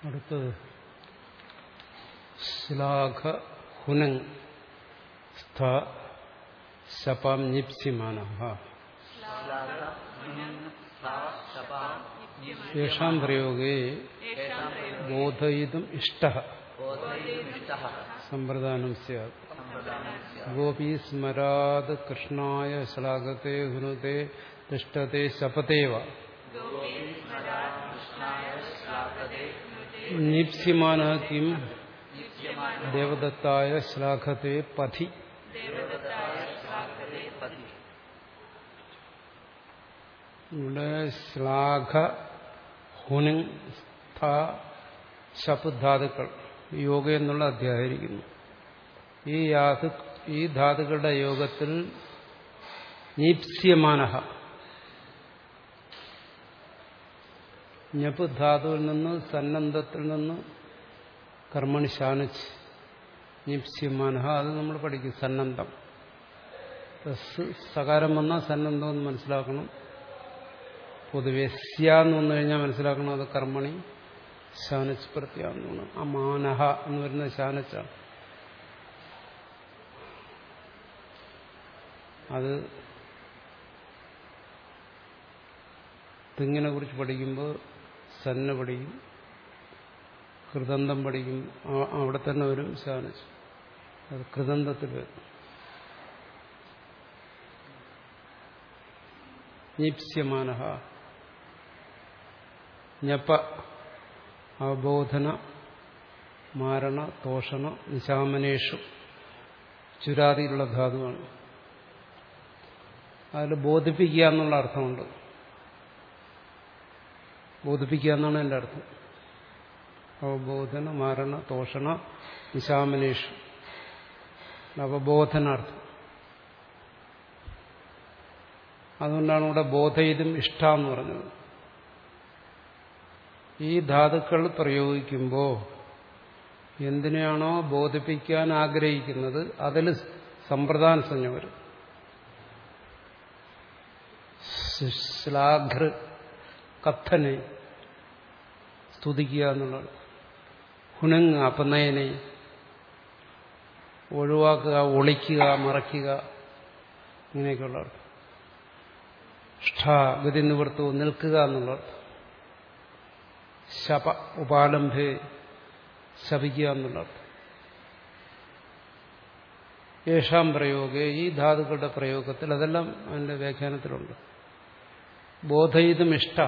അടുത്തത് ശ്ലാഘ ഹുനങ് സ്ഥ ശപാം നിപ്സിമാന യേഷാം പ്രയോഗേ ബോധയിതും ഇഷ്ട സമ്പ്രദാനം സ്യാത് ഗോപീ സ്മരാത് കൃഷ്ണായ ശ്ലാഘത്തെ ഹുനുത്തെ തിഷ്ടത്തെ ശപതേവ നിപ്സ്യമാന കിം ദേവദത്തായ ശ്ലാഘത്തെ പഥി ഇവിടെ ശ്ലാഘ ഹുനിങ് സ്ഥ ശപ് ധാതുക്കൾ യോഗ എന്നുള്ള അധ്യായിരിക്കുന്നു ഈ യാതു ഈ ധാതുക്കളുടെ യോഗത്തിൽ നീപ്സ്യമാനഹ ഞപ്പ് ധാതുവിൽ നിന്ന് സന്നദ്ധത്തിൽ നിന്ന് കർമ്മണി ശാനിച്ച് നിപ്സ്യമാനഹ അത് നമ്മൾ പഠിക്കും സന്നദ്ധം സകാരം വന്നാൽ സന്നദ്ധം എന്ന് മനസ്സിലാക്കണം പൊതുവെ സ്യ എന്ന് വന്നു കഴിഞ്ഞാൽ മനസ്സിലാക്കണം അത് കർമ്മണി ശാനച്ച് പ്രത്യാന്ന് അമാനഹ എന്ന് വരുന്നത് ശാനച്ചാണ് അത് തെങ്ങിനെ കുറിച്ച് പഠിക്കുമ്പോൾ സന്ന പഠിക്കും കൃതന്തം പഠിക്കും അവിടെ തന്നെ വരും ശാനച്ച് അത് കൃതന്തത്തിൽ വരും നീപ്സ്യമാനഹ ഞപ്പ അവബോധന മാരണ തോഷണ നിശാമനേഷു ചുരാതിയിലുള്ള ധാതുവാണ് അതിൽ ബോധിപ്പിക്കുക എന്നുള്ള അർത്ഥമുണ്ട് ബോധിപ്പിക്കുക എന്നാണ് എൻ്റെ അർത്ഥം അവബോധന മരണ തോഷണ നിശാമനേഷു അവബോധനാർത്ഥം അതുകൊണ്ടാണ് ഇവിടെ ബോധയിതും ഇഷ്ട എന്ന് പറഞ്ഞത് ഈ ധാതുക്കൾ പ്രയോഗിക്കുമ്പോൾ എന്തിനെയാണോ ബോധിപ്പിക്കാൻ ആഗ്രഹിക്കുന്നത് അതിൽ സമ്പ്രദാന സംജ്ഞ വരും ശ്ലാഘ്ര കഥനെ സ്തുതിക്കുക എന്നുള്ളത് ഹുണങ് അപനയനെ ഒഴിവാക്കുക ഒളിക്കുക മറയ്ക്കുക ഇങ്ങനെയൊക്കെയുള്ള അർത്ഥം ഷ്ഠ ഗതി നിവർത്തു നിൽക്കുക എന്നുള്ള അർത്ഥം ശപ ഉപാലംബേ ശപിക്കുക എന്നുള്ള അർത്ഥം യേഷാം പ്രയോഗേ ഈ ധാതുക്കളുടെ പ്രയോഗത്തിൽ അതെല്ലാം അതിന്റെ വ്യാഖ്യാനത്തിലുണ്ട് ബോധയിതും ഇഷ്ട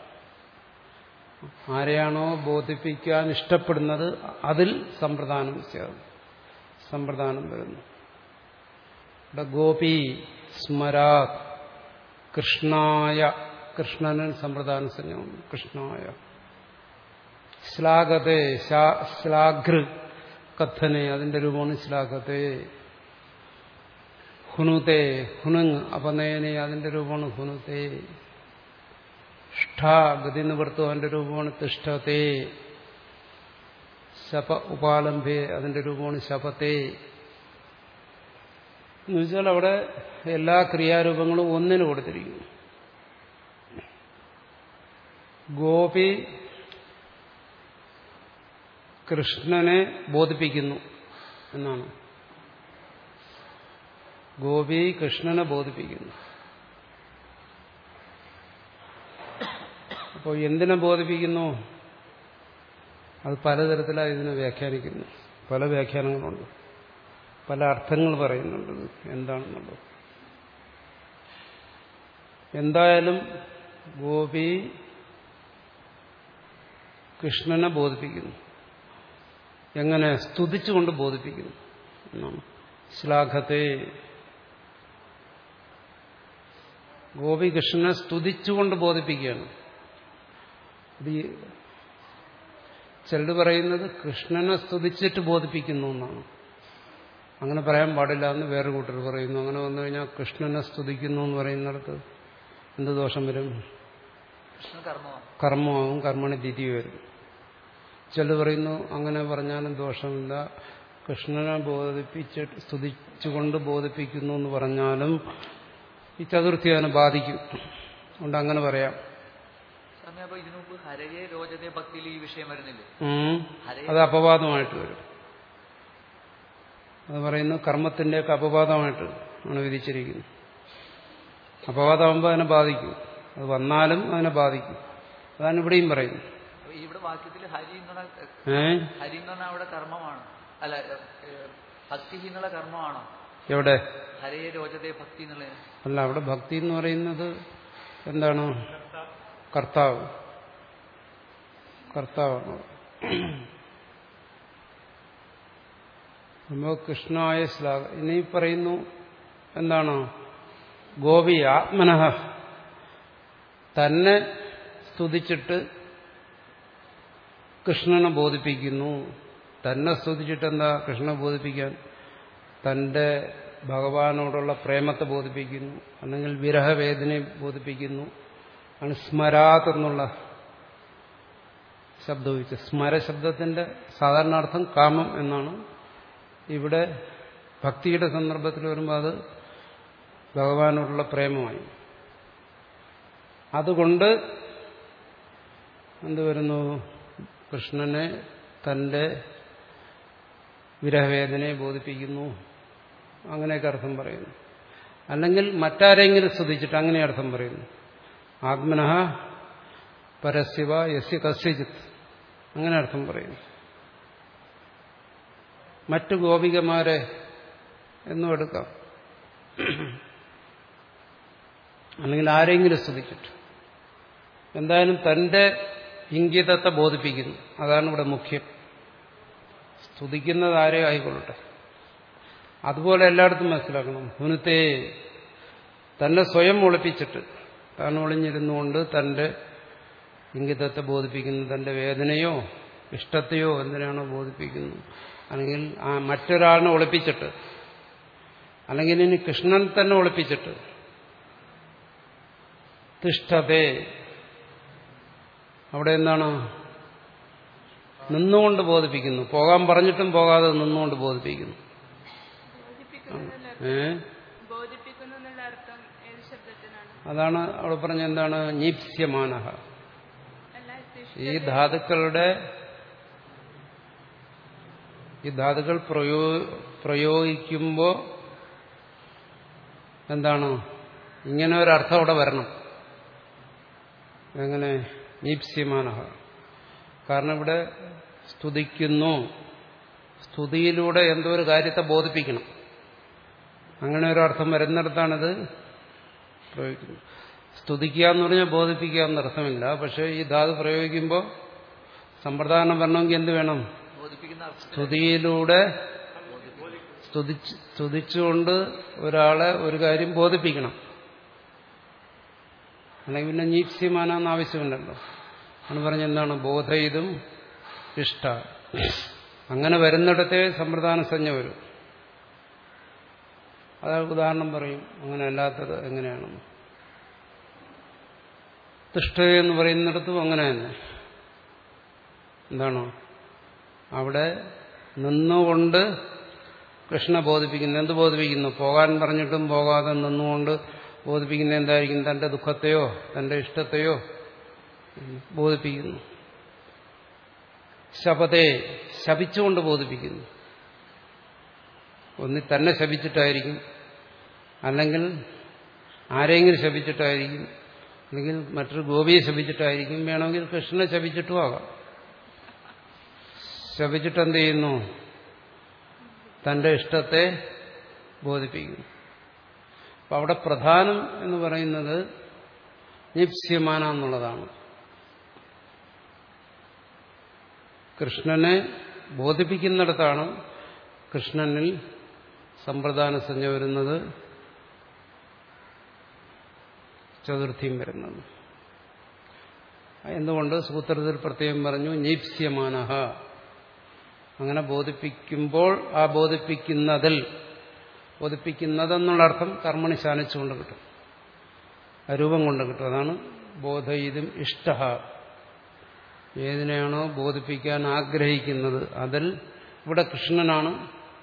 ആരെയാണോ ബോധിപ്പിക്കാൻ ഇഷ്ടപ്പെടുന്നത് അതിൽ സമ്പ്രദാനം സമ്പ്രദാനം വരുന്നു ഇവിടെ ഗോപി സ്മരാത് കൃഷ്ണായ കൃഷ്ണനൻ സമ്പ്രദാന സംജ്ഞം കൃഷ്ണായ ശ്ലാഘത്തെ ശ്ലാഘൃ കഥനെ അതിന്റെ രൂപമാണ് ശ്ലാഘത്തെ ഹുനുത്തെ ഹുനങ് അപനയനെ അതിന്റെ രൂപമാണ് ഹുനുത്തെ ഷ്ഠ ഗതി നിവർത്തു അതിന്റെ രൂപമാണ് തിഷ്ഠത്തെ ശപ ഉപാലംബേ അതിന്റെ രൂപമാണ് ശപത്തെ എന്നുവെച്ചാൽ അവിടെ എല്ലാ ക്രിയാരൂപങ്ങളും ഒന്നിന് കൊടുത്തിരിക്കുന്നു ഗോപി കൃഷ്ണനെ ബോധിപ്പിക്കുന്നു എന്നാണ് ഗോപി കൃഷ്ണനെ ബോധിപ്പിക്കുന്നു അപ്പോൾ എന്തിനെ ബോധിപ്പിക്കുന്നു അത് പലതരത്തിലായി ഇതിനെ വ്യാഖ്യാനിക്കുന്നു പല വ്യാഖ്യാനങ്ങളുണ്ട് പല അർത്ഥങ്ങൾ പറയുന്നുണ്ട് എന്താണെന്നുള്ളത് എന്തായാലും ഗോപി കൃഷ്ണനെ ബോധിപ്പിക്കുന്നു എങ്ങനെ സ്തുതിച്ചുകൊണ്ട് ബോധിപ്പിക്കുന്നു എന്നാണ് ശ്ലാഘത്തെ ഗോപി കൃഷ്ണനെ സ്തുതിച്ചുകൊണ്ട് ബോധിപ്പിക്കുകയാണ് ഇത് ചിലർ പറയുന്നത് കൃഷ്ണനെ സ്തുതിച്ചിട്ട് ബോധിപ്പിക്കുന്നു എന്നാണ് അങ്ങനെ പറയാൻ പാടില്ല എന്ന് വേറെ കൂട്ടർ പറയുന്നു അങ്ങനെ വന്നു കഴിഞ്ഞാൽ കൃഷ്ണനെ സ്തുതിക്കുന്നു എന്ന് പറയുന്നിടത്ത് എന്ത് ദോഷം വരും കർമ്മമാവും കർമ്മണി തിരി വരും ചിലർ പറയുന്നു അങ്ങനെ പറഞ്ഞാലും ദോഷമില്ല കൃഷ്ണനെ ബോധിപ്പിച്ചിട്ട് സ്തുതിച്ചുകൊണ്ട് ബോധിപ്പിക്കുന്നു എന്ന് പറഞ്ഞാലും ഈ ചതുർത്ഥി അതിനെ ബാധിക്കും അതുകൊണ്ട് അങ്ങനെ പറയാം സമയം അപ്പൊ ഇതിനു മുമ്പ് ഹരയെ രോചതേ ഭക്തിയിൽ ഈ വിഷയം വരുന്നില്ലേ ഉം. അത് അപവാദമായിട്ട് വരും അത് പറയുന്നു കർമ്മത്തിന്റെയൊക്കെ അപവാദമായിട്ട് ആണ് വിധിച്ചിരിക്കുന്നത് അപവാദമാകുമ്പോൾ അതിനെ ബാധിക്കും അത് വന്നാലും അതിനെ ബാധിക്കും അതാണ് ഇവിടെയും പറയുന്നത് അപ്പൊ ഇവിടെ വാക്യത്തിൽ ഹരി എന്നുള്ള ഏ ഹരി എന്ന് പറഞ്ഞാൽ അവിടെ കർമ്മമാണ് അല്ല ഏ, ഭക്തി എന്നുള്ള കർമ്മമാണോ എവിടെ ഹരയെ രോചതേ ഭക്തി എന്നുള്ളത് അല്ല അവിടെ ഭക്തി എന്ന് പറയുന്നത് എന്താണ് കർത്താവ് കർത്താവാണ് നമ്മൾ കൃഷ്ണായ ശ്ലാഘ ഇനി പറയുന്നു എന്താണ് ഗോപി ആത്മനഃ തന്നെ സ്തുതിച്ചിട്ട് കൃഷ്ണനെ ബോധിപ്പിക്കുന്നു തന്നെ സ്തുതിച്ചിട്ട് എന്താ കൃഷ്ണനെ ബോധിപ്പിക്കാൻ തന്റെ ഭഗവാനോടുള്ള പ്രേമത്തെ ബോധിപ്പിക്കുന്നു അല്ലെങ്കിൽ വിരഹവേദനയെ ബോധിപ്പിക്കുന്നു ആണ് സ്മരാത് എന്നുള്ള ശബ്ദം ഉപയോഗിച്ച് സ്മര ശബ്ദത്തിന്റെ സാധാരണ അർത്ഥം കാമം എന്നാണ് ഇവിടെ ഭക്തിയുടെ സന്ദർഭത്തിൽ വരുമ്പോൾ അത് ഭഗവാനോടുള്ള പ്രേമമായി അതുകൊണ്ട് എന്ത് വരുന്നു കൃഷ്ണനെ തന്റെ വിരഹവേദനയെ ബോധിപ്പിക്കുന്നു അങ്ങനെയൊക്കെ അർത്ഥം പറയുന്നു അല്ലെങ്കിൽ മറ്റാരെങ്കിലും സ്തുതിച്ചിട്ട് അങ്ങനെ അർത്ഥം പറയുന്നു ആത്മനഃ പരസ്യവ യസ്യ കസ്യജിത്ത് അങ്ങനെ അർത്ഥം പറയുന്നു മറ്റു ഗോപികമാരെ എന്നും എടുക്കാം അല്ലെങ്കിൽ ആരെങ്കിലും സ്തുതിച്ചിട്ട് എന്തായാലും തന്റെ ഇംഗിതത്തെ ബോധിപ്പിക്കുന്നു അതാണ് ഇവിടെ മുഖ്യം സ്തുതിക്കുന്നത് ആരെയും ആയിക്കൊള്ളട്ടെ അതുപോലെ എല്ലായിടത്തും മനസ്സിലാക്കണം ഹുനത്തെ തന്നെ സ്വയം ഒളിപ്പിച്ചിട്ട് താൻ ഒളിഞ്ഞിരുന്നുകൊണ്ട് തന്റെ ഇംഗിതത്തെ ബോധിപ്പിക്കുന്നു തന്റെ വേദനയോ ഇഷ്ടത്തെയോ എന്തിനാണോ ബോധിപ്പിക്കുന്നു അല്ലെങ്കിൽ ആ മറ്റൊരാളിനെ ഒളിപ്പിച്ചിട്ട് അല്ലെങ്കിൽ ഇനി കൃഷ്ണൻ തന്നെ ഒളിപ്പിച്ചിട്ട് തിഷ്ഠതേ അവിടെ എന്താണ് നിന്നുകൊണ്ട് ബോധിപ്പിക്കുന്നു പോകാൻ പറഞ്ഞിട്ടും പോകാതെ നിന്നുകൊണ്ട് ബോധിപ്പിക്കുന്നു ബോധിപ്പിക്കുന്നതിനുള്ള ഏ ബോധിപ്പിക്കുന്നു എന്നുള്ള അർത്ഥം ഏത് ശബ്ദത്തിനാണ് അതാണ് അവിടെ പറഞ്ഞ എന്താണ് നീപ്സ്യമാനഹ അല്ല ഈ ധാതുക്കളുടെ ഈ ധാതുക്കൾ പ്രയോ പ്രയോഗിക്കുമ്പോൾ എന്താണ് ഇങ്ങനെ ഒരു അർത്ഥം അവിടെ വരണം എങ്ങനെ നീപ്സ്യമാനഹ കാരണം ഇവിടെ സ്തുതിക്കുന്നു സ്തുതിയിലൂടെ എന്തോ ഒരു കാര്യത്തെ ബോധിപ്പിക്കണം അങ്ങനെ ഒരു അർത്ഥം വരുന്നിടത്താണിത് പ്രയോഗിക്കുന്നത് സ്തുതിക്കുക എന്ന് പറഞ്ഞാൽ ബോധിപ്പിക്കുക എന്നർത്ഥമില്ല പക്ഷേ ഈ ധാതു പ്രയോഗിക്കുമ്പോൾ സമ്പ്രദാനം വരണമെങ്കിൽ എന്ത് വേണം ബോധിപ്പിക്കുന്ന അർത്ഥം സ്തുതിയിലൂടെ സ്തുതിച്ച് സ്തുതിച്ചുകൊണ്ട് ഒരാളെ ഒരു കാര്യം ബോധിപ്പിക്കണം അല്ലെങ്കിൽ പിന്നെ നീപ്സ്യമാനാന്ന് ആവശ്യമില്ലല്ലോ എന്ന് പറഞ്ഞ എന്താണ് ബോധയിതും ഇഷ്ട അങ്ങനെ വരുന്നിടത്തെ സമ്പ്രദാന സഞ്ജ വരും അത് ഉദാഹരണം പറയും അങ്ങനെ അല്ലാത്തത് എങ്ങനെയാണെന്ന് തിഷ്ഠ എന്ന് പറയുന്നിടത്തും അങ്ങനെ തന്നെ എന്താണോ അവിടെ നിന്നുകൊണ്ട് കൃഷ്ണ ബോധിപ്പിക്കുന്നു എന്ത് ബോധിപ്പിക്കുന്നു പോകാൻ പറഞ്ഞിട്ടും പോകാതെ നിന്നുകൊണ്ട് ബോധിപ്പിക്കുന്ന എന്തായിരിക്കും തന്റെ ദുഃഖത്തെയോ തന്റെ ഇഷ്ടത്തെയോ ബോധിപ്പിക്കുന്നു ശപത്തെ ശപിച്ചുകൊണ്ട് ബോധിപ്പിക്കുന്നു ഒന്നി തന്നെ ശപിച്ചിട്ടായിരിക്കും അല്ലെങ്കിൽ ആരെങ്കിലും ശപിച്ചിട്ടായിരിക്കും അല്ലെങ്കിൽ മറ്റൊരു ഗോപിയെ ശപിച്ചിട്ടായിരിക്കും വേണമെങ്കിൽ കൃഷ്ണനെ ശപിച്ചിട്ടും ആകാം ശപിച്ചിട്ട് എന്ത് ചെയ്യുന്നു തന്റെ ഇഷ്ടത്തെ ബോധിപ്പിക്കുന്നു അപ്പൊ അവിടെ പ്രധാനം എന്ന് പറയുന്നത് നിപ്സ്യമാന എന്നുള്ളതാണ് കൃഷ്ണനെ ബോധിപ്പിക്കുന്നിടത്താണ് കൃഷ്ണനിൽ സമ്പ്രദാന സഞ്ജ വരുന്നത് ചതുർത്ഥിയും വരുന്നത് എന്തുകൊണ്ട് സൂത്രത്തിൽ പ്രത്യേകം പറഞ്ഞു നീപ്സ്യമാനഹ അങ്ങനെ ബോധിപ്പിക്കുമ്പോൾ ആ ബോധിപ്പിക്കുന്നതിൽ ബോധിപ്പിക്കുന്നതെന്നുള്ള അർത്ഥം കർമ്മണി ശാനിച്ചുകൊണ്ട് കിട്ടും ആ രൂപം കൊണ്ട് കിട്ടും അതാണ് ബോധയിതും ഇഷ്ട ഏതിനെയാണോ ബോധിപ്പിക്കാൻ ആഗ്രഹിക്കുന്നത് അതിൽ ഇവിടെ കൃഷ്ണനാണ്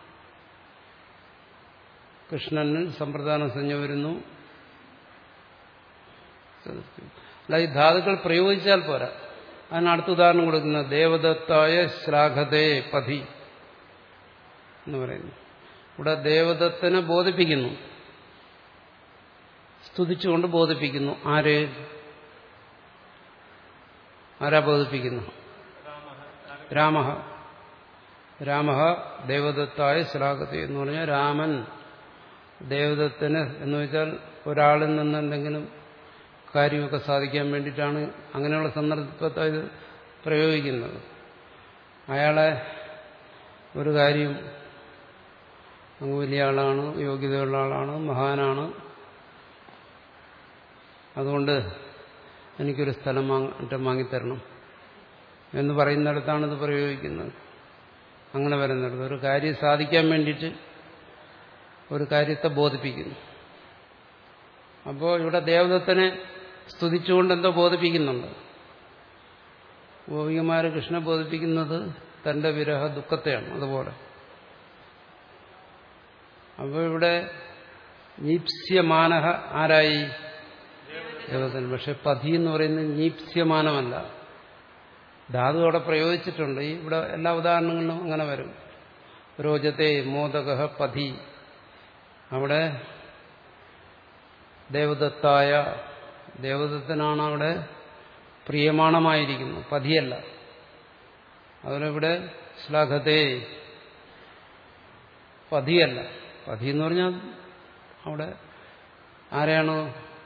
കൃഷ്ണനിൽ സമ്പ്രദാന സഞ്ജ വരുന്നു അല്ല ഈ ധാതുക്കൾ പ്രയോഗിച്ചാൽ പോരാ അതിന് അടുത്ത ഉദാഹരണം കൊടുക്കുന്നത് ദേവദത്തായ ശ്ലാഘതേ പതി എന്ന് പറയുന്നു ഇവിടെ ദേവദത്തിനെ ബോധിപ്പിക്കുന്നു സ്തുതിച്ചുകൊണ്ട് ബോധിപ്പിക്കുന്നു ആര് ആരാ ബോധിപ്പിക്കുന്നു രാമ രാമ ദേവദത്തായ ശ്ലാഘത്തെ എന്ന് പറഞ്ഞാൽ രാമൻ ദേവദത്തിന് എന്ന് വെച്ചാൽ ഒരാളിൽ നിന്ന് എന്തെങ്കിലും കാര്യമൊക്കെ സാധിക്കാൻ വേണ്ടിയിട്ടാണ് അങ്ങനെയുള്ള സന്ദർഭത്തെ ഇത് പ്രയോഗിക്കുന്നത് അയാളെ ഒരു കാര്യം അങ്ങ് വലിയ ആളാണ് യോഗ്യതയുള്ള ആളാണ് മഹാനാണ് അതുകൊണ്ട് എനിക്കൊരു സ്ഥലം വാങ്ങിട്ട് വാങ്ങിത്തരണം എന്ന് പറയുന്നിടത്താണ് ഇത് പ്രയോഗിക്കുന്നത് അങ്ങനെ വരുന്നിടത്ത് ഒരു കാര്യം സാധിക്കാൻ വേണ്ടിയിട്ട് ഒരു കാര്യത്തെ ബോധിപ്പിക്കുന്നു അപ്പോൾ ഇവിടെ ദേവദത്തിനെ സ്തുതിച്ചുകൊണ്ട് എന്തോ ബോധിപ്പിക്കുന്നുണ്ട് ഗോപികമാർ കൃഷ്ണ ബോധിപ്പിക്കുന്നത് തന്റെ വിരഹ ദുഃഖത്തെയാണ് അതുപോലെ അപ്പോൾ ഇവിടെ നീപ്സ്യമാനഹ ആരായി ദേവതൻ പക്ഷെ പതി എന്ന് പറയുന്നത് നീപ്സ്യമാനമല്ല ധാതു അവിടെ പ്രയോഗിച്ചിട്ടുണ്ട് ഈ ഇവിടെ എല്ലാ ഉദാഹരണങ്ങളിലും അങ്ങനെ വരും രോജത്തെ മോദക പതി അവിടെ ദേവദത്തായ ദേവദത്തനാണ് അവിടെ പ്രിയമാണമായിരിക്കുന്നു പതിയല്ല അതുപോലെ ഇവിടെ ശ്ലാഘത്തെ പതിയല്ല പതി എന്ന് പറഞ്ഞാൽ അവിടെ ആരെയാണോ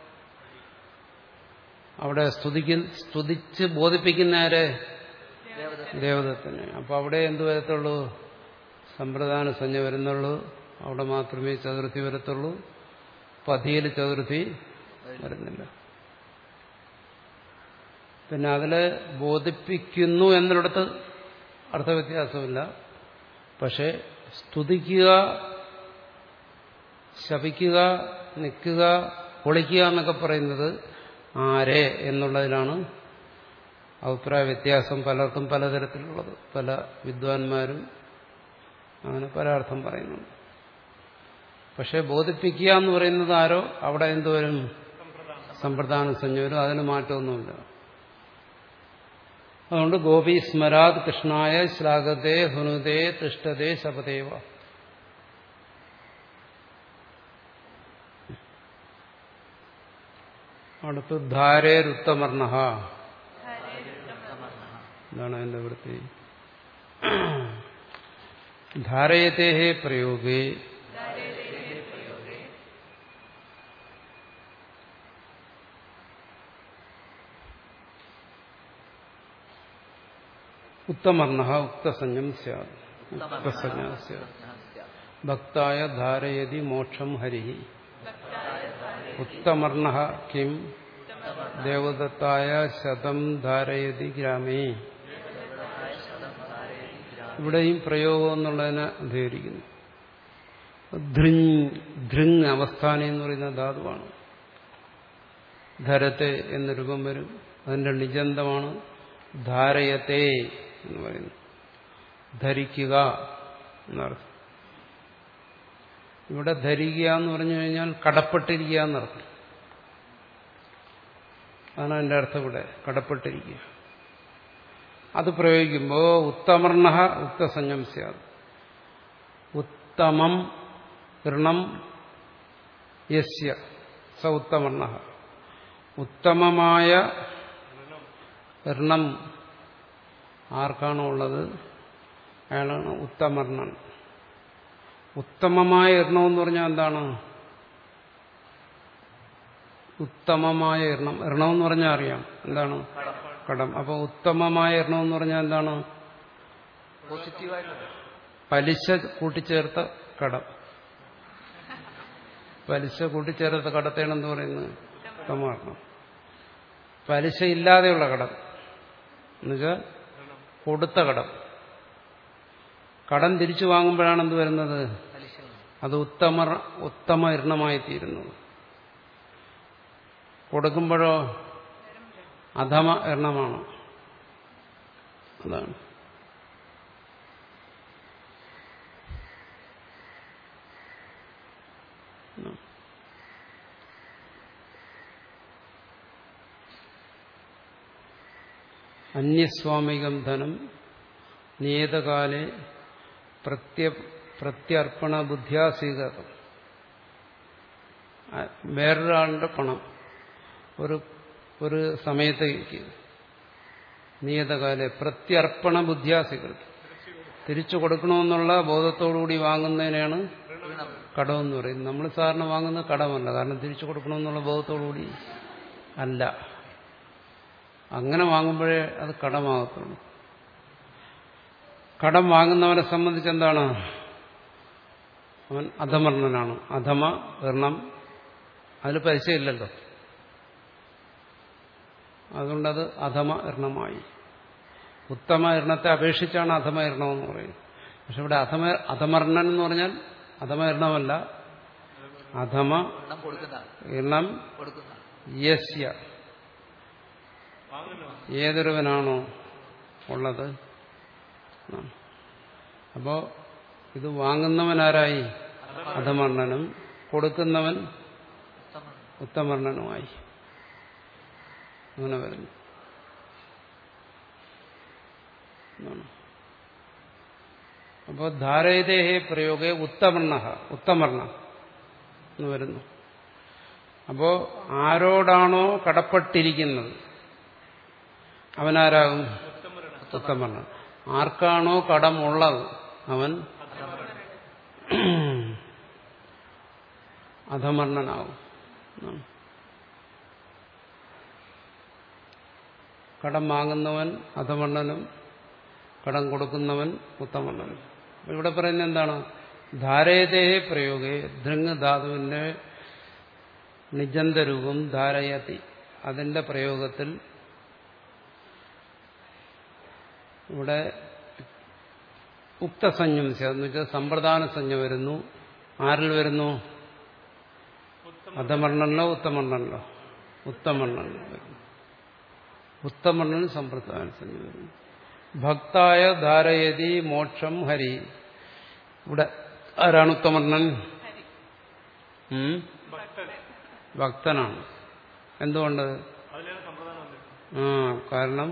അവിടെ സ്തുതിക്ക് സ്തുതിച്ച് ബോധിപ്പിക്കുന്ന ആരെ ദേവദത്തിനെ അപ്പൊ അവിടെ എന്ത് വരത്തുള്ളൂ സമ്പ്രദാന സഞ്ജ വരുന്നുള്ളൂ അവിടെ മാത്രമേ ചതുർത്ഥി വരത്തുള്ളൂ പതിയിൽ ചതുർത്ഥി വരുന്നില്ല പിന്നെ അതില് ബോധിപ്പിക്കുന്നു എന്നിടത്ത് അർത്ഥവ്യത്യാസമില്ല പക്ഷെ സ്തുതിക്കുക ശപിക്കുക നിൽക്കുക പൊളിക്കുക എന്നൊക്കെ പറയുന്നത് ആരെ എന്നുള്ളതിലാണ് അഭിപ്രായ വ്യത്യാസം പലർക്കും പലതരത്തിലുള്ളത് പല വിദ്വാൻമാരും അങ്ങനെ പല അർത്ഥം പറയുന്നുണ്ട് പക്ഷെ ബോധിപ്പിക്കുക എന്ന് പറയുന്നത് ആരോ അവിടെ എന്തുവരും സമ്പ്രദാന സഞ്ജവരും അതിന് മാറ്റമൊന്നുമില്ല അതുകൊണ്ട് ഗോപി സ്മരാത് കൃഷ്ണായ ശ്ലാഘത്തെ ഹുനുതേ തിഷ്ടതേ ശപദേവ അടുത്ത് ധാരേരുത്തമർണ എന്താണ് അതിന്റെ വൃത്തി ധാരയത്തെ പ്രയോഗേ ഉത്തമർണ ഉക്തസഞ്ജം സ്യാത് ഉക്തസഞ്ജ സ്യാത് ഭക്തായ ധാരയതി മോക്ഷം ഹരി ഉത്തമർണ കിം ദേവദത്തായ ശതം ധാരയതി ഗ്രാമേ ഇവിടെയും പ്രയോഗം എന്നുള്ളതിനെ അധികരിക്കുന്നു ധൃങ് ധൃങ് അവസ്ഥാനം എന്ന് പറയുന്ന ധാതുവാണ് ധരത്തെ എന്ന രൂപം വരും അതിന്റെ നിജന്തമാണ് ധാരയത്തെ എന്ന് പറയുന്നു ധരിക്കുക എന്നർത്ഥം ഇവിടെ ധരിക്കുക എന്ന് പറഞ്ഞു കഴിഞ്ഞാൽ കടപ്പെട്ടിരിക്കുക എന്നർത്ഥം അതാണ് അതിന്റെ അർത്ഥം ഇവിടെ കടപ്പെട്ടിരിക്കുക അത് പ്രയോഗിക്കുമ്പോൾ ഉത്തമർണ ഉക്തസഞ്ജം സ്യാത് ഉത്തമം ഋണം യസ്യ സ ഉത്തമർണ ഉത്തമമായ ഋണം ആർക്കാണോ ഉള്ളത് അയാളാണ് ഉത്തമർണൻ ഉത്തമമായ ഇർണം എന്ന് പറഞ്ഞാൽ എന്താണ് ഉത്തമമായ ഇർണം ഇർണം എന്ന് പറഞ്ഞാൽ അറിയാം എന്താണ് കടം അപ്പൊ ഉത്തമമായ ഇർണം എന്ന് പറഞ്ഞാൽ എന്താണ് പോസിറ്റീവായിട്ട് പലിശ കൂട്ടിച്ചേർത്ത കടം പലിശ കൂട്ടിച്ചേർത്ത കടത്തെയാണ് എന്ന് പറയുന്നത് ഉത്തമർണം പലിശ ഇല്ലാതെയുള്ള കടം എന്നുവെച്ചാൽ കൊടുത്ത കടം കടം തിരിച്ചു വാങ്ങുമ്പോഴാണ് എന്ത് വരുന്നത് പലിശ അത് ഉത്തമ ഉത്തമ ഇരണമായി തീരുന്നു കൊടുക്കുമ്പോഴോ അധമ എണ്ണമാണ് അതാണ് അന്യസ്വാമികം ധനം നിയതകാലെ പ്രത്യ പ്രത്യർപ്പണ ബുദ്ധിയാ സ്വീകരണം ആ, വേറൊരാളുടെ പണം ഒരു ഒരു സമയത്തേക്ക് നിയതകാലെ പ്രത്യർപ്പണ ബുദ്ധിയാ സ്വീകരണം തിരിച്ചു കൊടുക്കണമെന്നുള്ള ബോധത്തോടുകൂടി വാങ്ങുന്നതിനാണ് ഋണം കടമെന്ന് പറയുന്നത് നമ്മൾ സാറിന് വാങ്ങുന്നത് കടമല്ല കാരണം തിരിച്ചു കൊടുക്കണമെന്നുള്ള ബോധത്തോടുകൂടി അല്ല അങ്ങനെ വാങ്ങുമ്പോഴേ അത് കടമാകത്തുള്ളൂ കടം വാങ്ങുന്നവനെ സംബന്ധിച്ച് എന്താണ് അവൻ അധമർണനാണ് അധമ ഋണം അതിൽ പൈസയില്ലല്ലോ അതുകൊണ്ടത് അധമ ഋണമായി ഉത്തമ ഋണത്തെ അപേക്ഷിച്ചാണ് അധമ ഋണമെന്ന് പറയുന്നത് പക്ഷെ ഇവിടെ അധമ അധമർണൻ എന്ന് പറഞ്ഞാൽ അധമ ഋണമല്ല അധമ ഋണം കൊടുക്കുന്ന ഋണം കൊടുക്കുന്ന യസ്യ ഏതൊരുവനാണോ ഉള്ളത് ആ. അപ്പോ ഇത് വാങ്ങുന്നവനാരായി അധമർണനും കൊടുക്കുന്നവൻ ഉത്തമം ഉത്തമർണനുമായി അങ്ങനെ വരുന്നു എന്നാണ്. അപ്പോ ധാരയതേഹേ പ്രയോഗേ ഉത്തമർണ ഉത്തമർണ എന്ന് വരുന്നു അപ്പോ ആരോടാണോ കടപ്പെട്ടിരിക്കുന്നത് അവനാരാകും ഉത്തമർണൻ ആർക്കാണോ കടമുള്ളത് അവൻ അധമർണനാവും എന്നാണ്. കടം വാങ്ങുന്നവൻ അധമണ്ണനും കടം കൊടുക്കുന്നവൻ ഉത്തമണ്ണനും ഇവിടെ പറയുന്നത് എന്താണ് ധാരയതേ പ്രയോഗേ ദൃങ് ധാതുവിന്റെ നിജന്തരൂപം ധാരയതി അതിന്റെ പ്രയോഗത്തിൽ ഇവിടെ ഉക്തസഞ്ജം എന്ന് വെച്ചാൽ സമ്പ്രദാന സഞ്ജ വരുന്നു ആരിൽ വരുന്നു അധമണ്ണനിലോ ഉത്തമണ്ണനിലോ ഉത്തമണ്ണനിലോ വരുന്നു ഉത്തമണ്ണൻ സമ്പ്രദാന സഞ്ജ വരുന്നു ഭക്തായ ധാരയതി മോക്ഷം ഹരി ഇവിടെ ആരാണ് ഉത്തമണ്ണൻ ഹരി ഉം? ഭക്തനാണ് എന്തുകൊണ്ട് ആ കാരണം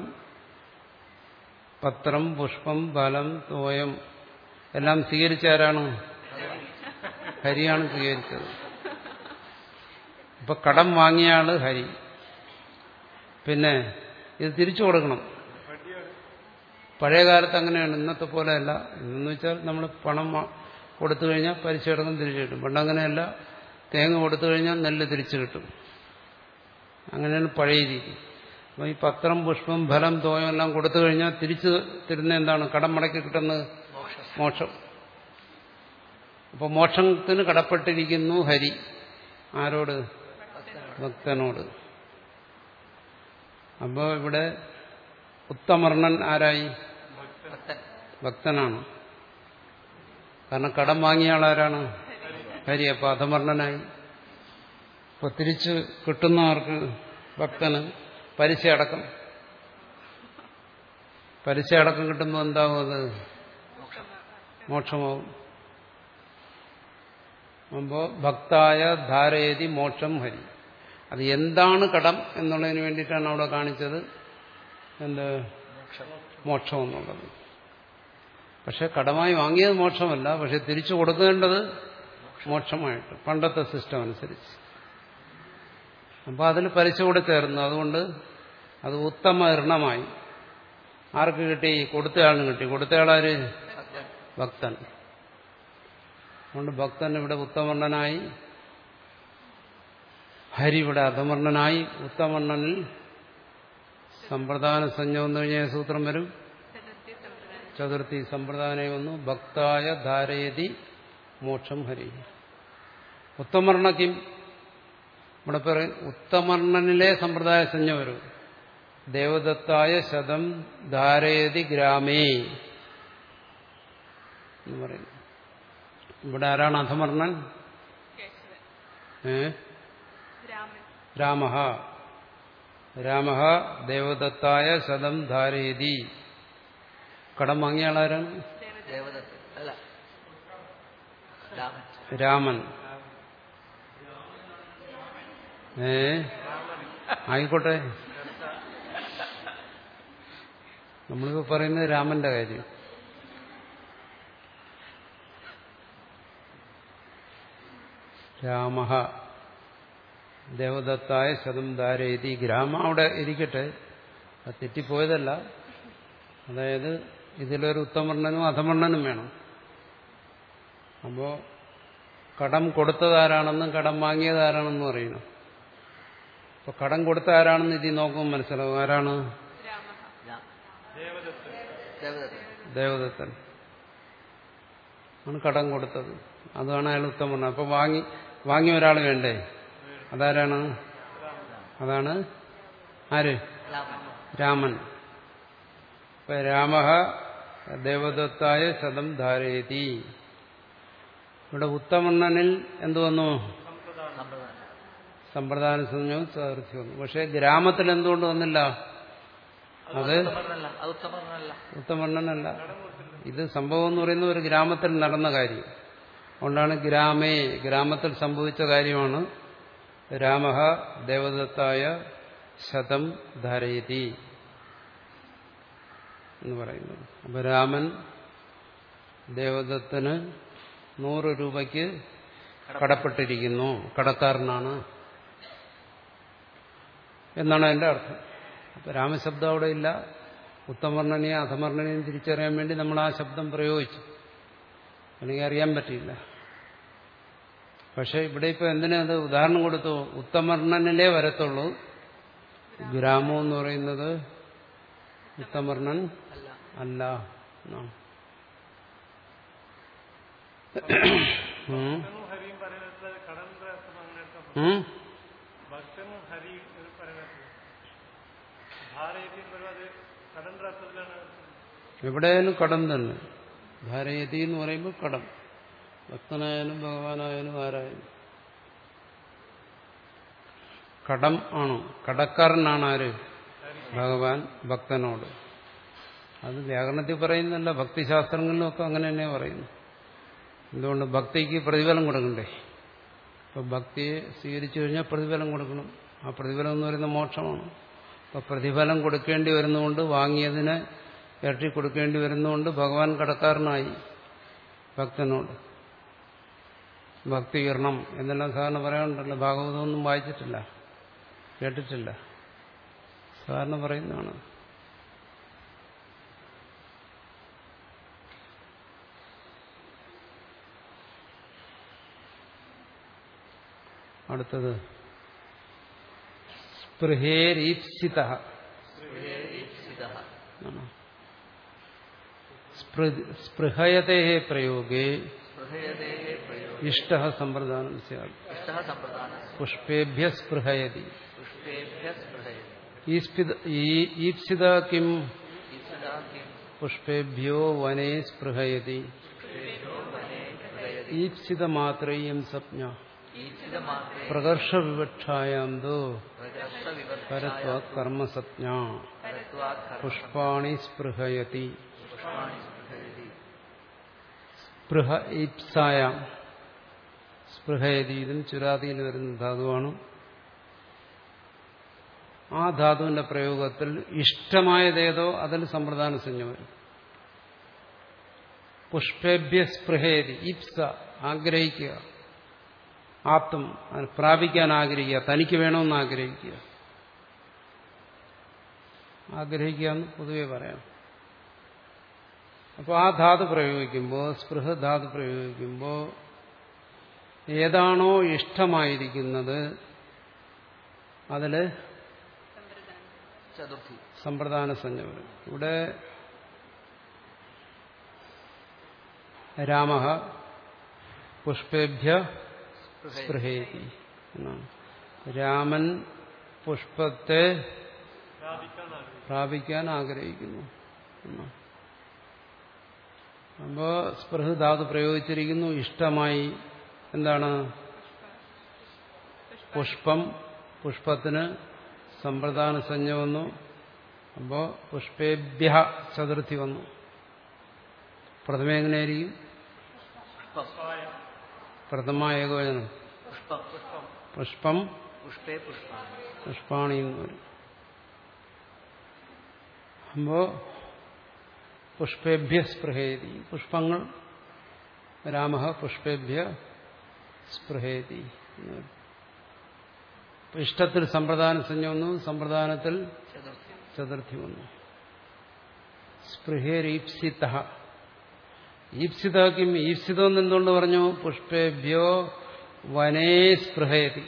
പത്രം പുഷ്പം ഫലം തോയം എല്ലാം സ്വീകരിച്ച ആരാണ് ഹരിയാണ് സ്വീകരിച്ചത് ഇപ്പൊ കടം വാങ്ങിയ ആള് ഹരി പിന്നെ ഇത് തിരിച്ചു കൊടുക്കണം പഴയ കാലത്ത് അങ്ങനെയാണ് ഇന്നത്തെ പോലെയല്ല ഇന്നെന്ന് വെച്ചാൽ നമ്മൾ പണം വാ- കൊടുത്തു കഴിഞ്ഞാൽ പലിശ അടക്കം തിരിച്ചു കിട്ടും പണ്ട് അങ്ങനെയല്ല തേങ്ങ കൊടുത്തു കഴിഞ്ഞാൽ നെല്ല് തിരിച്ചു കിട്ടും അങ്ങനെയാണ് പഴയ രീതി അപ്പോൾ ഈ പത്രം പുഷ്പം ഫലം തോയം എല്ലാം കൊടുത്തു കഴിഞ്ഞാൽ തിരിച്ചു തരുന്ന എന്താണ് കടം മടക്കി കിട്ടുന്നത് മോക്ഷം മോക്ഷം അപ്പോൾ മോക്ഷത്തിന് കടപ്പെട്ടിരിക്കുന്നു ഹരി ആരോട് ഭക്തനോട് അപ്പോൾ ഇവിടെ ഉത്തമർണൻ ആരായി ഭക്തൻ ഭക്തനാണ് കാരണം കടം വാങ്ങിയ ആളാരാണ് ഹരി അപ്പൊ അധമർണനായി അപ്പൊ തിരിച്ച് കിട്ടുന്നവർക്ക് ഭക്തന് പലിശ അടക്കം പലിശ അടക്കം കിട്ടുമ്പോൾ എന്താവും അത് മോക്ഷമാവും അപ്പോ ഭക്തായ ധാരയതി മോക്ഷം ഹരി അത് എന്താണ് കടം എന്നുള്ളതിന് വേണ്ടിയിട്ടാണ് അവിടെ കാണിച്ചത് എന്ത് മോക്ഷം എന്നുള്ളത് പക്ഷെ കടമായി വാങ്ങിയത് മോക്ഷമല്ല പക്ഷെ തിരിച്ചു കൊടുക്കേണ്ടത് മോക്ഷമായിട്ട് പണ്ടത്തെ സിസ്റ്റം അനുസരിച്ച് അപ്പോൾ അതിൽ പലിശ കൂടെ ചേർന്നു അതുകൊണ്ട് അത് ഉത്തമ ഋണമായി ആർക്ക് കിട്ടി കൊടുത്തയാളിന് കിട്ടി കൊടുത്തയാളാര് ഭക്തൻ ഭക്തൻ അതുകൊണ്ട് ഭക്തൻ ഇവിടെ ഉത്തമർണനായി ഹരി ഇവിടെ അധമർണനായി ഉത്തമർണനിൽ സമ്പ്രദാന സഞ്ജ വന്നു കഴിഞ്ഞാൽ സൂത്രം വരും ചതുർത്ഥി സമ്പ്രദായം ചതുർത്ഥി സമ്പ്രദായം വന്നു ഭക്തായ ധാരയതി മോക്ഷം ഹരി ഉത്തമർണക്കും ഇവിടെ പറയും ഉത്തമർണനിലെ സമ്പ്രദായ സഞ്ജ വരും ദേവദത്തായ ശതം ധാരയതി ഗ്രാമേ എന്ന് പറയുന്നു ഇവിടെ ആരാണ് അധമർണൻ കേശവൻ ഏ രാമൻ രാമ രാമ ദേവദത്തായ ശതം ധാരയതി കടം വാങ്ങിയ ആളാരാണ് ദേവത ദേവദത്തൻ അല്ല രാമൻ രാമൻ ഏ ആയിക്കോട്ടെ നമ്മളിപ്പോൾ പറയുന്നത് രാമന്റെ കാര്യം രാമ ദേവദത്തായ ശതം ധാരയതി ഗ്രാമം അവിടെ ഇരിക്കട്ടെ അത് തെറ്റിപ്പോയതല്ല അതായത് ഇതിലൊരു ഉത്തമർണ്ണനും അധമർണ്ണനും വേണം അപ്പോ കടം കൊടുത്തതാരാണെന്നും കടം വാങ്ങിയതാരാണെന്നും അറിയണം അപ്പൊ കടം കൊടുത്ത ആരാണെന്ന് ഇതിൽ നോക്കുമ്പോൾ മനസ്സിലാവും ആരാണ് രാമ രാ- ദേവദത്ത് ദേവദത്തൻ ദേവദത്തൻ ആണ് കടം കൊടുത്തത് അതാണ് അയാൾ ഉത്തമർണ്ണൻ അപ്പൊ വാങ്ങി വാങ്ങിയ ഒരാൾ വേണ്ടേ അതാരാണ് അതാണ് ആര് രാമൻ രാമൻ ഇപ്പൊ രാമ ദേവദത്തായ ശതം ധാരയതി ഇവിടെ ഉത്തമണ്ണനിൽ എന്തു വന്നു സമ്പ്രദായം സമ്പ്രദാന സംജ്ഞവും സാധിച്ചു വന്നു പക്ഷെ ഗ്രാമത്തിൽ എന്തുകൊണ്ട് വന്നില്ല അത് ഉത്തമർണ്ണല്ല അത് ഉത്തമർണ്ണല്ല ഉത്തമണ്ണനല്ല ഇത് സംഭവം എന്ന് പറയുന്നത് ഒരു ഗ്രാമത്തിൽ നടന്ന കാര്യം അതുകൊണ്ടാണ് ഗ്രാമേ ഗ്രാമത്തിൽ സംഭവിച്ച കാര്യമാണ് രാമ ദേവദത്തായ ശതം ധാരയതി എന്ന് പറയുന്നത് അപ്പൊ രാമൻ ദേവദത്തിന് നൂറ് രൂപയ്ക്ക് കടപ്പെട്ടിരിക്കുന്നു കടക്കാരനാണ് എന്നാണ് അതിന്റെ അർത്ഥം അപ്പൊ രാമശബ്ദം അവിടെ ഇല്ല ഉത്തമർണ്ണനെയും അധമർണ്ണനെയും തിരിച്ചറിയാൻ വേണ്ടി നമ്മൾ ആ ശബ്ദം പ്രയോഗിച്ചു അല്ലെങ്കിൽ അറിയാൻ പറ്റിയില്ല പക്ഷെ ഇവിടെ ഇപ്പൊ എന്തിനാ അത് ഉദാഹരണം കൊടുത്തു ഉത്തമർണ്ണനിലേ വരത്തുള്ളൂ ഗ്രാമം എന്ന് പറയുന്നത് ഉത്തമർണ്ണൻ അല്ല അല്ല എന്നാണ്. ഉം. ഭക്തനും ഹരിയും പറയുന്നത് കടന്റെ അർത്ഥം അങ്ങനെ എടുക്കാം ഉം? ഭക്തനും ഹരി എന്ന് പറയുന്നത് ഭാരയത്തിൽ വരുന്നത് കടന്റെ അർത്ഥത്തിലാണ് എവിടെയായാലും കടം തന്നെ ഭാരയതി എന്ന് പറയുമ്പോൾ കടം ഭക്തനായാലും ഭഗവാനായാലും ആരായാലും കടം ആണോ കടക്കാരനാണ് ആര് ഭഗവാൻ ഭക്തനോട് അത് വ്യാകരണത്തിൽ പറയുന്നല്ല ഭക്തിശാസ്ത്രങ്ങളിലൊക്കെ അങ്ങനെ തന്നെ പറയുന്നു എന്തുകൊണ്ട് ഭക്തിക്ക് പ്രതിഫലം കൊടുക്കണ്ടേ അപ്പൊ ഭക്തിയെ സ്വീകരിച്ചു കഴിഞ്ഞാൽ പ്രതിഫലം കൊടുക്കണം ആ പ്രതിഫലം എന്ന് പറയുന്നത് മോക്ഷമാണ് അപ്പൊ പ്രതിഫലം കൊടുക്കേണ്ടി വരുന്നതുകൊണ്ട് വാങ്ങിയതിന് ഇരട്ടി കൊടുക്കേണ്ടി വരുന്നതുകൊണ്ട് ഭഗവാൻ കടക്കാരനായി ഭക്തനോട് ഭക്തീകരണം എന്നെല്ലാം സാധാരണ പറയാനുണ്ടല്ലോ ഭാഗവതമൊന്നും വായിച്ചിട്ടില്ല കേട്ടിട്ടില്ല സാധാരണ പറയുന്നതാണ് അടുത്തത് സ്പൃഹേരീപ്സിത ഈപ്സിതഃ. സ്പൃഹയതേ പ്രയോഗേ സ്പൃഹയതേः പ്രയോഗ ഇഷ്ട സമ്പ്രദാനം സ്യാത് ഇഷ്ടः സമ്പ്രദാനः പുഷ്പേഭ്യ സ്പൃഹയതി പുഷ്പേഭ്യः സ്പൃഹയതി ഈസ്പിത ഈ- ഈപ്സിത കിം ഈപ്സിതः കിം പുഷ്പേഭ്യോ വനേ സ്പൃഹയതി പുഷ്പേഭ്യോ വനേ സ്പൃഹയതി ഈപ്സിത മാത്രയം സപ്ഞ ഈപ്സിതമാത്രേ പ്രകർഷ വിവക്ഷായാം തോ പ്രകർഷവിവർത്തായ പരത്വ കർമ്മസജ്ഞ പരത്വാത് കർമ്മ പുഷ്പാണി സ്പൃഹയതി പുഷ്പാണി സ്പൃഹയതി സ്പൃഹ ഈപ്സായാം സ്പൃഹയതി ഇതും ചുരാതിയിൽ വരുന്ന ധാതുവാണ് ആ ധാതുവിന്റെ പ്രയോഗത്തിൽ ഇഷ്ടമായതേതോ അതിൽ സമ്പ്രദാന സംജ്ഞ വരും പുഷ്പേഭ്യ സ്പൃഹയതി ഈപ്സ ആഗ്രഹിക്കുക ആപ്തം അത് പ്രാപിക്കാൻ ആഗ്രഹിക്കുക തനിക്ക് വേണമെന്ന് ആഗ്രഹിക്കുക ആഗ്രഹിക്കുക എന്ന് പൊതുവെ പറയാം അപ്പോൾ ആ ധാതു പ്രയോഗിക്കുമ്പോൾ സ്പൃഹ ധാതു പ്രയോഗിക്കുമ്പോൾ ഏതാണോ ഇഷ്ടമായിരിക്കുന്നത് അതില് സമ്പ്രദാനം ചതുർത്ഥി സമ്പ്രദാന സംജ്ഞ വരും ഇവിടെ രാമ പുഷ്പേഭ്യ സ്പൃഹയതി സ്പൃഹേതി എന്നാണ് രാമൻ പുഷ്പത്തെ പ്രാപിക്കാൻ ആഗ്രഹിക്കും പ്രാപിക്കാൻ ആഗ്രഹിക്കുന്നു എന്നാണ് അപ്പോ സ്പൃഹ ധാതു പ്രയോഗിച്ചിരിക്കുന്നു ഇഷ്ടമായി എന്താണ് പുഷ്പം പുഷ്പത്തിന് സമ്പ്രദാന സംജ്ഞ വന്നു അപ്പോ പുഷ്പേഭ്യ ചതുർത്ഥി വന്നു പ്രഥമ എങ്ങനെയായിരിക്കും പുഷ്പം പ്രഥമ ഏകോചനം പുഷ്പം പുഷ്പം പുഷ്പം പുഷ്പേ പുഷ്പാണി പുഷ്പാണി എന്ന് വരും അപ്പോ പുഷ്പേഭ്യ സ്പൃഹേതി പുഷ്പങ്ങൾ രാമ പുഷ്പേഭ്യ സ്പൃഹേതി എന്ന് പറയും. ഇപ്പൊ ഇഷ്ടത്തിൽ സമ്പ്രദാന സംജ്ഞ വന്നു സമ്പ്രദാനത്തിൽ ചതുർത്ഥി ചതുർത്ഥി വന്നു സ്പൃഹേരീപ്സിത ഈപ്സിതക്കും ഈപ്സിതം എന്ന് എന്തുകൊണ്ട് പറഞ്ഞു പുഷ്പേഭ്യോ വനേ സ്പൃഹയതി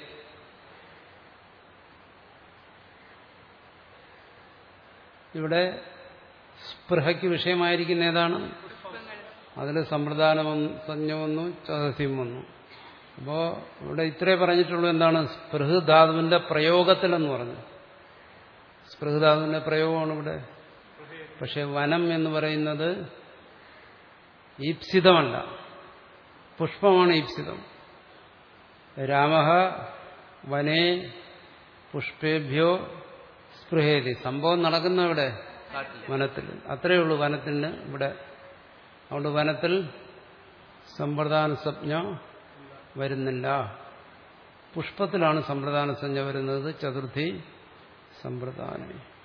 ഇവിടെ സ്പൃഹയ്ക്ക് വിഷയമായിരിക്കുന്ന ഏതാണ് പുഷ്പങ്ങൾ അതിൽ സമ്പ്രദാനം വന്നു സംജ്ഞ വന്നു ചതുർത്ഥിയും വന്നു അപ്പോ ഇവിടെ ഇത്രേ പറഞ്ഞിട്ടുള്ളൂ എന്താണ് സ്പൃഹ് ധാതുവിന്റെ പ്രയോഗത്തിലെന്ന് പറഞ്ഞു സ്പൃഹ് ധാതുവിന്റെ പ്രയോഗമാണ് ഇവിടെ പക്ഷെ വനം എന്ന് പറയുന്നത് ഈപ്സിതമല്ല പുഷ്പമാണ് ഈപ്സിതം രാമ വനേ പുഷ്പേഭ്യോ സ്പൃഹേതി സംഭവം നടക്കുന്ന ഇവിടെ കാട്ടില് വനത്തിൽ അത്രയേ ഉള്ളൂ വനത്തിന് ഇവിടെ അതുകൊണ്ട് വനത്തിൽ സമ്പ്രദാന സംജ്ഞ വരുന്നില്ല പുഷ്പത്തിലാണ് സമ്പ്രദാന സംജ്ഞ വരുന്നത് ചതുർത്ഥി സമ്പ്രദാന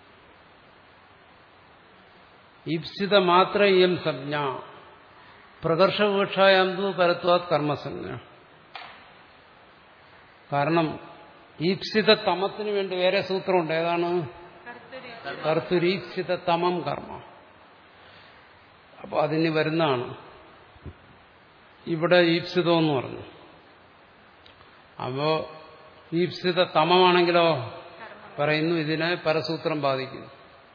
ഈപ്സിത മാത്ര ഇയം സംജ്ഞ പ്രകർഷവീക്ഷായാന്തു പരത്വാത് കർമ്മസംജ്ഞ കാരണം ഈപ്സിത തമത്തിന് വേണ്ടി വേറെ സൂത്രമുണ്ട് ഏതാണ് കർത്തരി കർത്തുരീപ്സിത തമം കർമ്മ അപ്പോൾ അതിന് വരുന്നതാണ് ഇവിടെ ഈപ്സിതം എന്ന് പറഞ്ഞു അപ്പോ ഈപ്സിത തമമാണെങ്കിലോ പറയുന്നു ഇതിനെ പരസൂത്രം ബാധിക്കുന്നു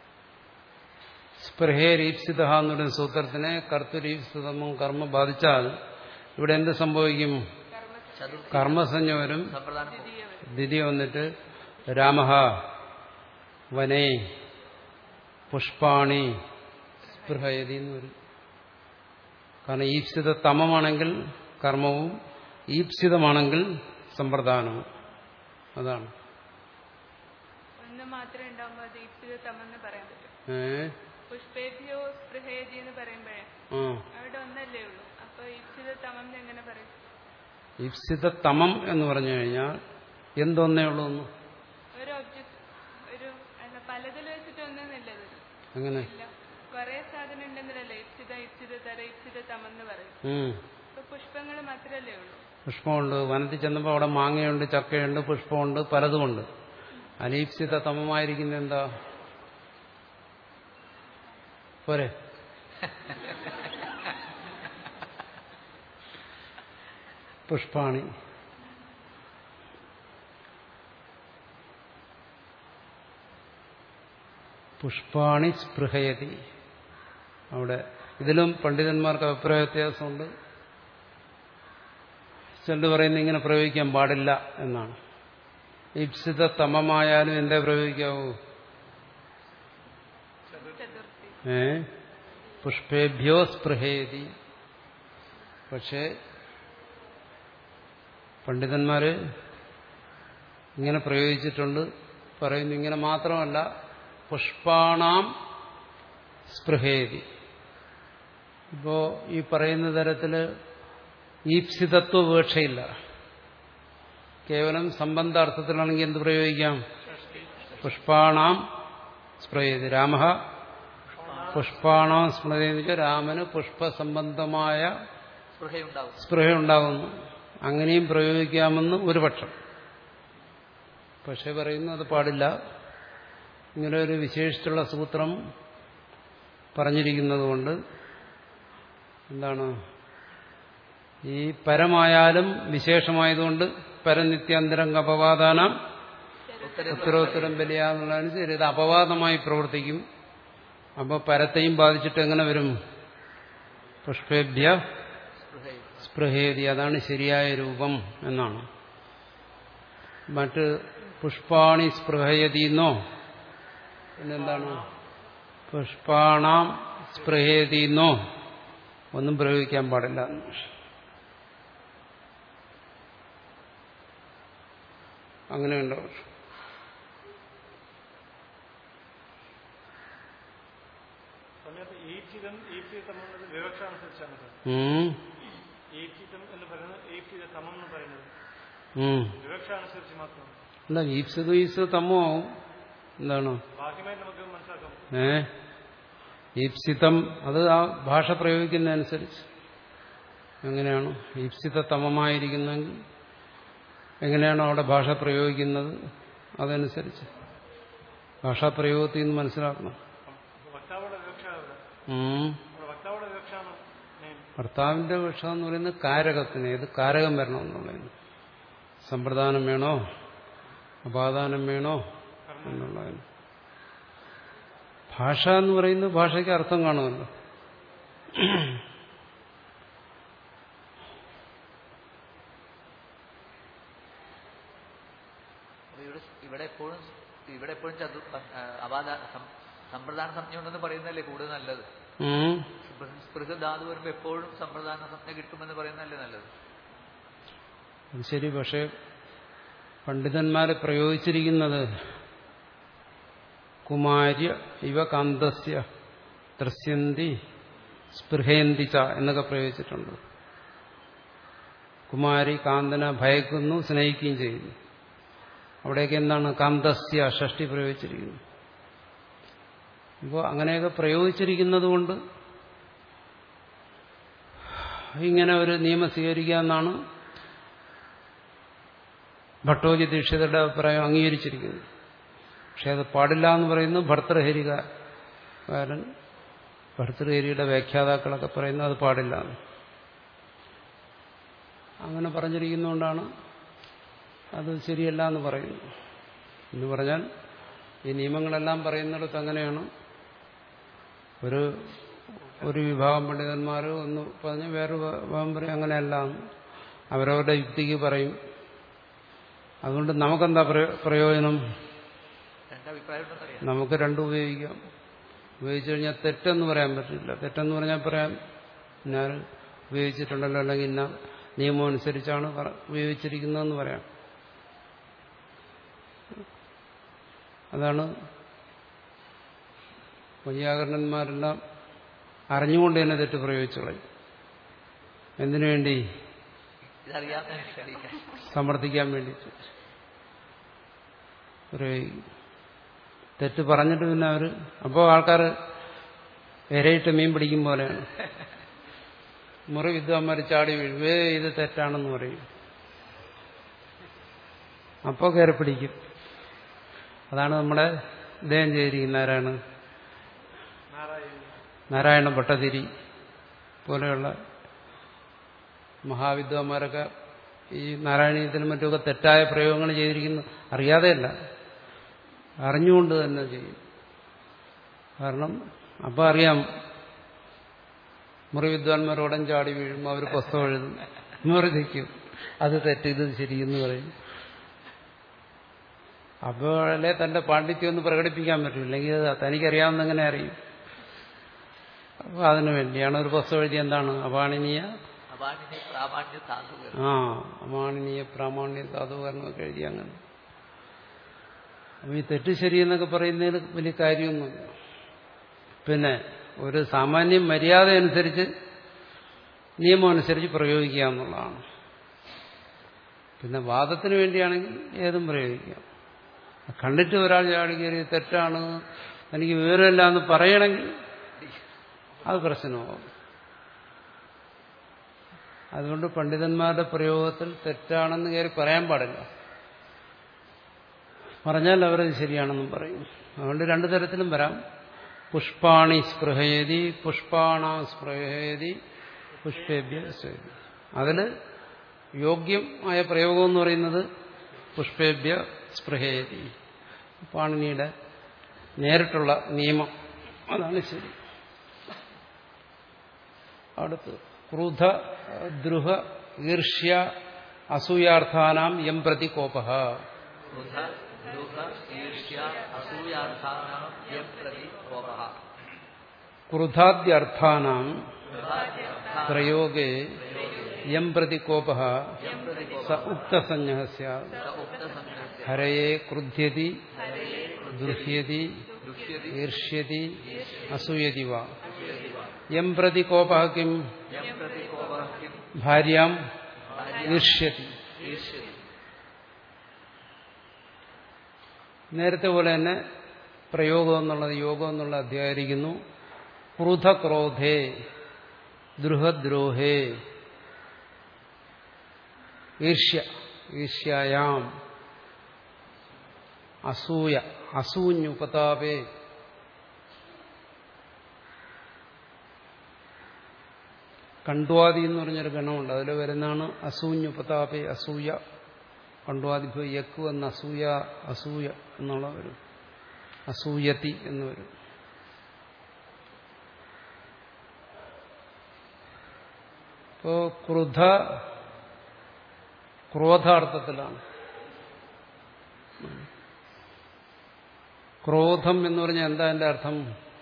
സ്പൃഹേരീപ്സിത എന്ന് പറയുന്ന സൂത്രത്തിനെ കർത്തുരീപ്സിതമം കർമ്മ ബാധിച്ചാൽ ഇവിടെ എന്ത് സംഭവിക്കും ചതുർത്ഥി കർമ്മസഞ്ജ വരും സമ്പ്രദാനം പോകും. ദ്വിതീയ വന്നിട്ട് രാമ വനേ പുഷ്പാണി സ്പൃഹയതി എന്ന് വരും കാരണം ഈപ്സിത തമമാണെങ്കിൽ കർമ്മവും ഈപ്സിതമാണെങ്കിൽ സമ്പ്രദാനവും അതാണ് ഒന്ന് മാത്രമേ ഉണ്ടാകുമ്പോൾ അത് ഇപ്സിത തമെന്ന് പറയാൻ പറ്റും ഏ പുഷ്പേഭ്യോ സ്പൃഹേജി എന്ന് പറയുമ്പോഴേ ആ അവിടെ ഒന്നല്ലേ ഉള്ളൂ അപ്പൊ ഇപ്സിത തമം എന്ന് എങ്ങനെ പറയും ഈപ്സിത തമം എന്ന് പറഞ്ഞു കഴിഞ്ഞാൽ എന്തൊന്നേ ഉള്ളൂ എന്ന് ഒരു ഒബ്ജക്ട് ഒരു അല്ല പലതിൽ വെച്ചിട്ട് ഒന്നൊന്നില്ലത് അങ്ങനെ ഇല്ല കുറെ സാധനം ഉണ്ടെന്നില്ലല്ലേ ഇപ്സിത ഇപ്സിത തര ഇപ്സിത തമെന്ന് പറയും ഉം. ഇപ്പൊ പുഷ്പങ്ങൾ മാത്രല്ലേ ഉള്ളൂ പുഷ്പമുണ്ട് വനത്തിൽ ചെന്നപ്പോൾ അവിടെ മാങ്ങയുണ്ട് ചക്കയുണ്ട് പുഷ്പമുണ്ട് പലതുമുണ്ട് അനീപ്സിത തമമായിരിക്കുന്ന എന്താ പോരെ പുഷ്പാണി പുഷ്പാണി സ്പൃഹയതി അവിടെ ഇതിലും പണ്ഡിതന്മാർക്ക് അഭിപ്രായ വ്യത്യാസമുണ്ട് ചിലർ പറയുന്നത് ഇങ്ങനെ പ്രയോഗിക്കാൻ പാടില്ല എന്നാണ് ഇപ്സിത തമമായാലും എന്തേ പ്രയോഗിക്കാവൂ ചതുർത്ഥി ഏ പുഷ്പേഭ്യോ സ്പൃഹേതി പക്ഷേ പണ്ഡിതന്മാര് ഇങ്ങനെ പ്രയോഗിച്ചിട്ടുണ്ട് പറയുന്നു ഇങ്ങനെ മാത്രമല്ല പുഷ്പാണാം സ്പൃഹേതി ഇപ്പോ ഈ പറയുന്ന തരത്തില് ഈപ്സിതത്വ വീക്ഷയില്ല കേവലം സംബന്ധാർത്ഥത്തിലാണെങ്കിൽ എന്ത് പ്രയോഗിക്കാം പുഷ്പാണാം സ്പ്രേയത് രാമ പുഷ്പാണാം സ്മൃതി എന്ന് വെച്ചാൽ രാമന് പുഷ്പസംബന്ധമായ സ്പൃഹയുണ്ടാവും സ്പൃഹയുണ്ടാകുന്നു അങ്ങനെയും പ്രയോഗിക്കാമെന്ന് ഒരു പക്ഷം പക്ഷെ പറയുന്നു അത് പാടില്ല ഇങ്ങനെ ഒരു വിശേഷിച്ചുള്ള സൂത്രം പറഞ്ഞിരിക്കുന്നതുകൊണ്ട് എന്താണ് ഈ പരമായാലും വിശേഷമായതുകൊണ്ട് പരനിത്യാന്തരംഗ അപവാദാനം ഉത്തരോത്തരം ബലിയാന്നുള്ളതാണ് ശരി ഇത് അപവാദമായി പ്രവർത്തിക്കും അപ്പോൾ പരത്തെയും ബാധിച്ചിട്ട് എങ്ങനെ വരും പുഷ്പേഭ്യ സ്പൃഹയും സ്പൃഹേതി അതാണ് ശരിയായ രൂപം എന്നാണ് മറ്റ് പുഷ്പാണി സ്പൃഹയതി എന്നോ പിന്നെന്താണ് പുഷ്പാണാം സ്പൃഹേതി എന്നോ ഒന്നും പ്രയോഗിക്കാൻ പാടില്ല അങ്ങനെയുണ്ടോ സമയത്ത് ഈപ്സിതം ഈപ്സിതം എന്നത് വിവക്ഷ അനുസരിച്ചാണ് സാർ ഉം, ഈപ്സിതം എന്ന് പറയുന്നത് ഈപ്സിത തമം എന്ന് പറയുന്നത് ഉം. വിവക്ഷ അനുസരിച്ച് മാത്രം അല്ല ഈപ്സിത് ഈസ് തമ്മോ ആവും എന്താണ് ബാഹ്യമായി നമുക്ക് മനസ്സിലാക്കാം ഏ ഈപ്സിതം അത് ആ ഭാഷ പ്രയോഗിക്കുന്നതനുസരിച്ച് എങ്ങനെയാണ് ഈപ്സിതമമായിരിക്കുന്നെങ്കിൽ എങ്ങനെയാണോ അവിടെ ഭാഷ പ്രയോഗിക്കുന്നത് അതനുസരിച്ച് ഭാഷാപ്രയോഗത്തിൽ നിന്ന് മനസ്സിലാക്കണം വക്താവുടെ വിവക്ഷ അവിടെ ഉം. അവിടെ വക്താവുടെ വിവക്ഷാണ് മെയിൻ ഭർത്താവിന്റെ വിഷം എന്ന് പറയുന്നത് കാരകത്തിന് ഏത് കാരകം വരണം എന്നുള്ളതിന് സമ്പ്രദാനം വേണോ അപാദാനം വേണോ എന്നുള്ളതിന് ഭാഷ എന്ന് പറയുന്നത് ഭാഷയ്ക്ക് അർത്ഥം കാണുമല്ലോ അപ്പൊ ഇവിടെ ഇവിടെ എപ്പോഴും ഇവിടെ എപ്പോഴും ചതു അപാദ സം- സമ്പ്രദാന സംജ്ഞ ഉണ്ടെന്ന് പറയുന്നതല്ലേ കൂടുതൽ നല്ലത് ഉം. സ്പൃഹ ധാതു വരുമ്പോ എപ്പോഴും സമ്പ്രദാന സംജ്ഞ കിട്ടുമെന്ന് പറയുന്നതല്ലേ നല്ലത് അത് ശരി പക്ഷെ പണ്ഡിതന്മാരെ പ്രയോഗിച്ചിരിക്കുന്നത് കുമാര്യ ഇവ കാന്തസ്യ ത്രസ്യന്തി സ്പൃഹേന്തി ച എന്നൊക്കെ പ്രയോഗിച്ചിട്ടുണ്ട് കുമാരി കാന്തനെ ഭയക്കുന്നു സ്നേഹിക്കുകയും ചെയ്യുന്നു അവിടെയൊക്കെ എന്താണ് കാന്തസ്യ ഷഷ്ടി പ്രയോഗിച്ചിരിക്കുന്നു ഇപ്പോൾ അങ്ങനെയൊക്കെ പ്രയോഗിച്ചിരിക്കുന്നത് കൊണ്ട് ഇങ്ങനെ ഒരു നിയമം സ്വീകരിക്കാമെന്നാണ് ഭട്ടോജി ദീക്ഷിതരുടെ അഭിപ്രായം അംഗീകരിച്ചിരിക്കുന്നു പക്ഷെ അത് പാടില്ല എന്ന് പറയുന്നു ഭർത്തൃഹരികാരൻ ഭർത്തൃഹരിയുടെ വ്യാഖ്യാതാക്കളൊക്കെ പറയുന്നത് അത് പാടില്ല എന്ന്. അങ്ങനെ പറഞ്ഞിരിക്കുന്നതുകൊണ്ടാണ് അത് ശരിയല്ല എന്ന് പറയുന്നു എന്ന് പറഞ്ഞാൽ ഈ നിയമങ്ങളെല്ലാം പറയുന്നിടത്ത് അങ്ങനെയാണ് ഒരു ഒരു വിഭാഗം പണ്ഡിതന്മാർ ഒന്ന് പറഞ്ഞ് വേറൊരു വിഭാഗം പറയും അങ്ങനെയല്ല എന്ന്. അവരവരുടെ യുക്തിക്ക് പറയും അതുകൊണ്ട് നമുക്കെന്താ പ്രയോ- പ്രയോജനം രണ്ടഭിപ്രായം ഉണ്ടെന്നറിയാം നമുക്ക് രണ്ടും ഉപയോഗിക്കാം ഉപയോഗിച്ചു കഴിഞ്ഞാൽ തെറ്റെന്ന് പറയാൻ പറ്റില്ല തെറ്റെന്ന് പറഞ്ഞാൽ പറയാം ഞാൻ ഉപയോഗിച്ചിട്ടുണ്ടല്ലോ അല്ലെങ്കിൽ ഇന്ന നിയമം അനുസരിച്ചാണ് പറ- ഉപയോഗിച്ചിരിക്കുന്നതെന്ന് പറയാം അതാണ് വൈയാകരണന്മാരെല്ലാം അറിഞ്ഞുകൊണ്ട് തന്നെ തെറ്റ് പ്രയോഗിച്ചു കളയും എന്തിനു വേണ്ടി ഇതറിയാത്ത നിഷേധിക്കാൻ സമർത്ഥിക്കാൻ വേണ്ടിയിട്ട് പ്രയോഗിക്കും തെറ്റ് പറഞ്ഞിട്ട് പിന്നെ അവർ അപ്പോൾ ആൾക്കാർ ഇരയിട്ട് മീൻ പിടിക്കും പോലെയാണ് മുറി വിദ്വാന്മാർ ചാടി വീഴും ഏ ഇത് തെറ്റാണെന്ന് പറയും അപ്പോൾ കയറി പിടിക്കും അതാണ് നമ്മുടെ ഇദ്ദേഹം ചെയ്തിരിക്കുന്ന ആരാണ് നാരായണ നാരായണ ഭട്ടതിരി പോലെയുള്ള മഹാവിദ്വാന്മാരൊക്കെ ഈ നാരായണീയത്തിനും മറ്റുമൊക്കെ തെറ്റായ പ്രയോഗങ്ങൾ ചെയ്തിരിക്കുന്നു അറിയാതെയല്ല അറിഞ്ഞുകൊണ്ട് തന്നെ ചെയ്യും കാരണം അപ്പം അറിയാം മുറി വിദ്വാൻമാർ ഉടൻ ചാടി വീഴും അവർ പുസ്തകം എഴുതും മുറിതിക്കും അത് തെറ്റ് ഇത് ശരിയെന്ന് പറയും അപ്പോഴല്ലേ തന്റെ പാണ്ഡിത്യം ഒന്ന് പ്രകടിപ്പിക്കാൻ പറ്റും ഇല്ലെങ്കിൽ അത് തനിക്കറിയാവുന്ന എങ്ങനെ അറിയും അപ്പോൾ അതിനു വേണ്ടിയാണ് ഒരു പുസ്തകം എഴുതി എന്താണ് അപാണിനീയ അപാണിനെ പ്രാമാണ്യ താതുക ആ അമാനീയ പ്രാമാണ്യ സാധുകരണമൊക്കെ എഴുതി അങ്ങനെ അപ്പൊ ഈ തെറ്റ് ശരിയെന്നൊക്കെ പറയുന്നതിൽ വലിയ കാര്യമൊന്നുമില്ല പിന്നെ ഒരു സാമാന്യ മര്യാദ അനുസരിച്ച് നിയമം അനുസരിച്ച് പ്രയോഗിക്കുക എന്നുള്ളതാണ് പിന്നെ വാദത്തിന് വേണ്ടിയാണെങ്കിൽ ഏതും പ്രയോഗിക്കാം കണ്ടിട്ട് ഒരാൾ ചാടി കയറി തെറ്റാണ് എനിക്ക് വിവരമില്ല എന്ന് പറയണമെങ്കിൽ അത് പ്രശ്നമാകും അതുകൊണ്ട് പണ്ഡിതന്മാരുടെ പ്രയോഗത്തിൽ തെറ്റാണെന്ന് കയറി പറയാൻ പാടില്ല പറഞ്ഞാൽ അവരത് ശരിയാണെന്നും പറയും അതുകൊണ്ട് രണ്ടു തരത്തിലും വരാം പുഷ്പാണി സ്പൃഹയതി പുഷ്പാണ സ്പൃഹയതി പുഷ്പേഭ്യ സ്പൃഹയതി അതിൽ യോഗ്യമായ പ്രയോഗം എന്ന് പറയുന്നത് പുഷ്പേഭ്യ സ്പൃഹയതി പാണിനിയുടെ നേരിട്ടുള്ള നിയമം അതാണ് ശരി അടുത്ത് ക്രുധ ദ്രുഹ ഈർഷ്യ അസൂയാർത്ഥാനാം യം പ്രതി കോപ ക്രുധ ദുഃഖ ഈർഷ്യ അസൂയാർത്ഥാനാം യം പ്രതി കോപഃ ക്രുധാദ്യർത്ഥാനാം പ്രയോഗേ യം പ്രതി കോപ യം പ്രതി സ ഉക്തസഞ്ജ സ്യാത് സ ഉക്തസംഗസ്യ ഹരയെ ക്രുധ്യതി ദുഹ്യതി ദുഷ്യതി ഈർഷ്യതി അസൂയതി വാ യം പ്രതി കോപ കിം യം പ്രതി കോപഃ കിം ഭാര്യാം ഈർഷ്യതി ഈർഷ്യതി നേരത്തെ പോലെ തന്നെ പ്രയോഗം എന്നുള്ളത് യോഗം എന്നുള്ള അധ്യായിരിക്കുന്നു ക്രുധക്രോധേ ദ്രുഹദ്രോഹേ ഈർഷ്യ ഈർഷ്യായാം അസൂയ അസൂഞ്ഞുപതാപേ കണ്ട്വാദി എന്ന് പറഞ്ഞൊരു ഗണമുണ്ട് അതിൽ വരുന്നതാണ് അസൂഞ്ഞുപതാപേ അസൂയ കണ്ട്വാദിഭ്യോ യക്കു എന്ന അസൂയ അസൂയ എന്നുള്ള വരും അസൂയത്തി എന്ന് വരും ഇപ്പോ ക്രുധ ക്രോധാർത്ഥത്തിലാണ് ക്രോധം എന്ന് പറഞ്ഞാൽ എന്താ എന്റെ അർത്ഥം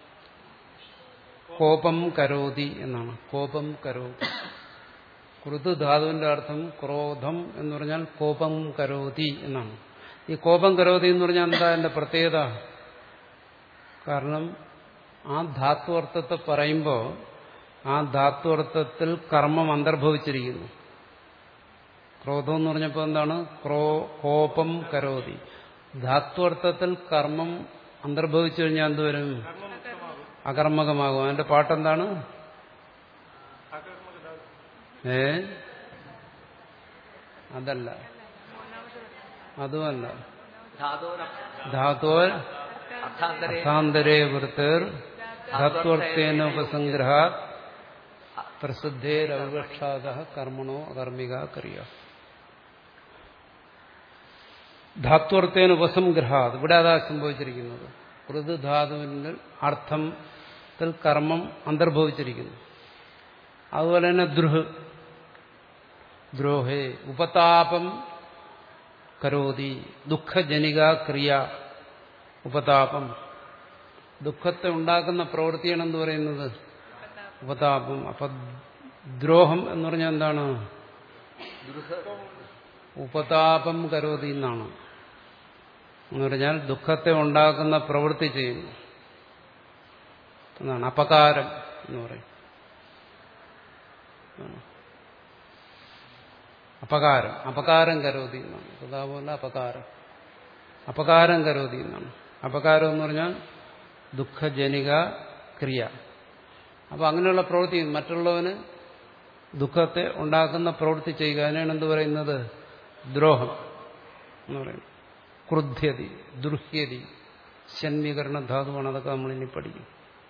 കോപം കരോതി എന്നാണ് കോപം കരോതി കൃത് ധാതുവിന്റെ അർത്ഥം ക്രോധം എന്ന് പറഞ്ഞാൽ കോപം കരോതി എന്നാണ് ഈ കോപം കരോതി എന്ന് പറഞ്ഞാൽ എന്താ എന്റെ പ്രത്യേകത കാരണം ആ ധാത്വർത്ഥത്തെ പറയുമ്പോൾ ആ ധാത്വർത്ഥത്തിൽ കർമ്മം അന്തർഭവിച്ചിരിക്കുന്നു ക്രോധം എന്ന് പറഞ്ഞപ്പോൾ എന്താണ് ക്രോ കോപം കരോതി ധാത്വർത്ഥത്തിൽ കർമ്മം അന്തർഭവിച്ചു കഴിഞ്ഞാൽ എന്തുവരും അകർമ്മകമാകും അതിന്റെ പാട്ടെന്താണ് ഏ അതല്ല അതുമല്ല ധാതോരം ധാത്തോർ അർത്ഥാന്തരേ അർത്ഥാന്തരേ വൃത്തിർ ധാത്വർത്ഥേന ഉപസംഗ്രഹ പ്രസിദ്ധേരവക്ഷാത കർമ്മണോ അകർമ്മിക ക്രിയ ധാത്വർത്ഥേന ഉപസംഗ്രഹ ഇവിടെ അതാ സംഭവിച്ചിരിക്കുന്നത് കൃത് ധാതുവിന്റെ അർത്ഥത്തിൽ കർമ്മം അന്തർഭവിച്ചിരിക്കുന്നു അതുപോലെ തന്നെ ദ്രുഹ് ദ്രോഹേ ഉപതാപം കരോതി ദുഃഖജനിക ക്രിയ ഉപതാപം ദുഃഖത്തെ ഉണ്ടാക്കുന്ന പ്രവൃത്തിയാണ് എന്ന് പറയുന്നത് ഉപതാപം അപ്പൊ ദ്രോഹം എന്ന് പറഞ്ഞാൽ എന്താണ് ദുർഹ ഉപതാപം കരോതി എന്നാണ് എന്ന് പറഞ്ഞാൽ ദുഃഖത്തെ ഉണ്ടാക്കുന്ന പ്രവൃത്തി ചെയ്യുന്നു എന്നാണ് അപകാരം എന്ന് പറയും ആണ്. അപകാരം അപകാരം കരോതി എന്നാണ് അതുപോലെ അപകാരം അപകാരം കരോതി എന്നാണ് അപകാരം എന്ന് പറഞ്ഞാൽ ദുഃഖജനിക ക്രിയ അപ്പൊ അങ്ങനെയുള്ള പ്രവൃത്തി മറ്റുള്ളവന് ദുഃഖത്തെ ഉണ്ടാക്കുന്ന പ്രവൃത്തി ചെയ്യുക അതിനാണ് എന്ത് പറയുന്നത് ദ്രോഹം എന്ന് പറയുന്നത് ക്രുദ്ധ്യതി ദുർഹ്യതി ശന്മീകരണ ധാതുവാണ് അതൊക്കെ നമ്മൾ ഇനി പഠിക്കും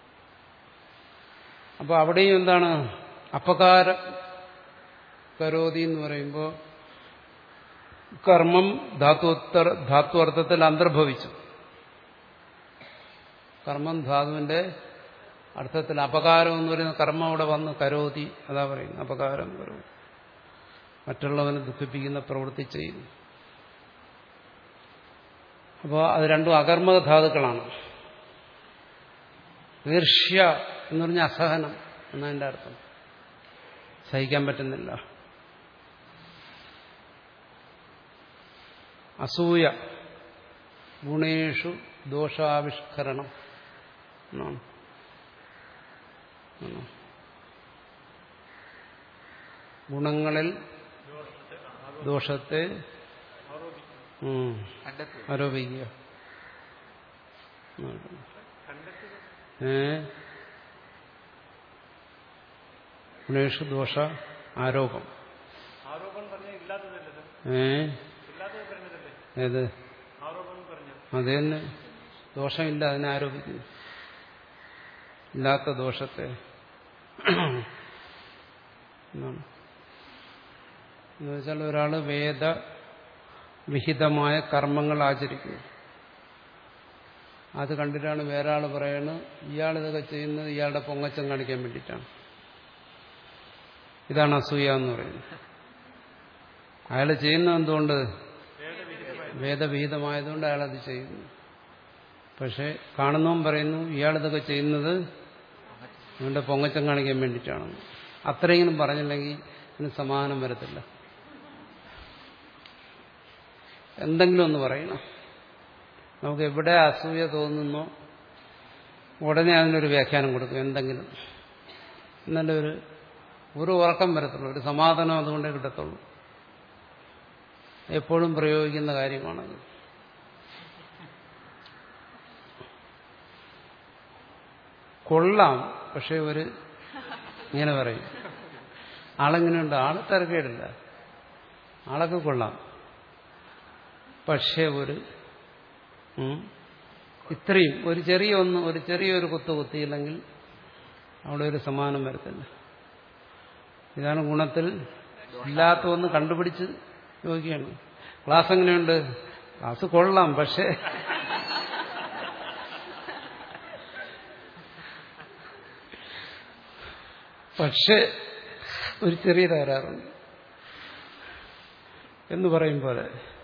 അപ്പൊ അവിടെയും എന്താണ് അപകാര കരോതി എന്ന് പറയുമ്പോൾ കർമ്മം ധാത്വോത്തർ ധാത്വർത്ഥത്തിൽ അന്തർഭവിച്ചു കർമ്മം ധാതുവിന്റെ അർത്ഥത്തിൽ അപകാരം എന്ന് പറയുന്ന കർമ്മം അവിടെ വന്ന് കരോതി അതാ പറയുന്നത് അപകാരം കരോതി മറ്റുള്ളവനെ ദുഃഖിപ്പിക്കുന്ന പ്രവൃത്തി ചെയ്യുന്നു അപ്പോൾ അത് രണ്ടും അകർമ്മക ധാതുക്കളാണ് ഈർഷ്യ എന്ന് പറഞ്ഞ അസഹനം എന്നതിൻ്റെ അർത്ഥം സഹിക്കാൻ പറ്റുന്നില്ല അസൂയ ഗുണേഷു ദോഷാവിഷ്കരണം എന്നാണ് ആണോ? ഗുണങ്ങളിൽ ദോഷത്തെ ഉം, കണ്ടെത്തുക ആരോപിക്കുക ഏ ഗുണേഷു ദോഷ ആരോപം ആരോപണം പറഞ്ഞാൽ ഇല്ലാത്തതല്ലേ സർ ഏ ഇല്ലാത്തത് പറഞ്ഞതല്ലേ ഏത് ആരോപണം പറഞ്ഞു അത് തന്നെ ദോഷമില്ല അതിനെ ആരോപിക്കുന്നു ഇല്ലാത്ത ദോഷത്തെ എന്നാണ് എന്ന് വെച്ചാൽ ഒരാൾ വേദ വിഹിതമായ കർമ്മങ്ങൾ ആചരിക്കുന്നു അത് കണ്ടിട്ടാണ് വേറെ ആൾ പറയുന്നത് ഇയാളിതൊക്കെ ചെയ്യുന്നത് ഇയാളുടെ പൊങ്ങച്ചം കാണിക്കാൻ വേണ്ടിയിട്ടാണ് ഇതാണ് അസൂയ എന്ന് പറയുന്നത് അയാൾ ചെയ്യുന്നത് എന്തുകൊണ്ട് വേദവിഹിതമായതുകൊണ്ട് അയാളത് ചെയ്യുന്നു പക്ഷെ കാണുന്നവൻ പറയുന്നു ഇയാളിതൊക്കെ ചെയ്യുന്നത് അവന്റെ പൊങ്ങച്ചം കാണിക്കാൻ വേണ്ടിയിട്ടാണ് അത്രയെങ്കിലും പറഞ്ഞില്ലെങ്കിൽ ഇതിന് സമാധാനം വരത്തില്ല എന്തെങ്കിലും ഒന്ന് പറയണം നമുക്ക് എവിടെ അസൂയ തോന്നുന്നോ ഉടനെ അതിനൊരു വ്യാഖ്യാനം കൊടുക്കും എന്തെങ്കിലും എന്നാലേ ഒരു ഒരു ഉറക്കം വരത്തുള്ളൂ ഒരു സമാധാനം അതുകൊണ്ടേ കിട്ടത്തുള്ളൂ എപ്പോഴും പ്രയോഗിക്കുന്ന കാര്യമാണത് കൊള്ളാം പക്ഷെ ഒരു ഇങ്ങനെ പറയും ആളെങ്ങനെയുണ്ട് ആള് തിരക്കേടില്ല ആളൊക്കെ കൊള്ളാം പക്ഷെ ഒരു ഉം, ഇത്രയും ഒരു ചെറിയ ഒന്ന് ഒരു ചെറിയൊരു കുത്ത് കുത്തിയില്ലെങ്കിൽ അവിടെ ഒരു സമാനം വരത്തില്ല ഇതാണ് ഗുണത്തിൽ ഇല്ലാത്ത ഒന്ന് കണ്ടുപിടിച്ച് ചോദിക്കുകയാണ് ക്ലാസ് എങ്ങനെയുണ്ട് ക്ലാസ് കൊള്ളാം പക്ഷേ പക്ഷേ ഒരു ചെറിയ തകരാറുണ്ട് എന്ന് പറയും പോലെ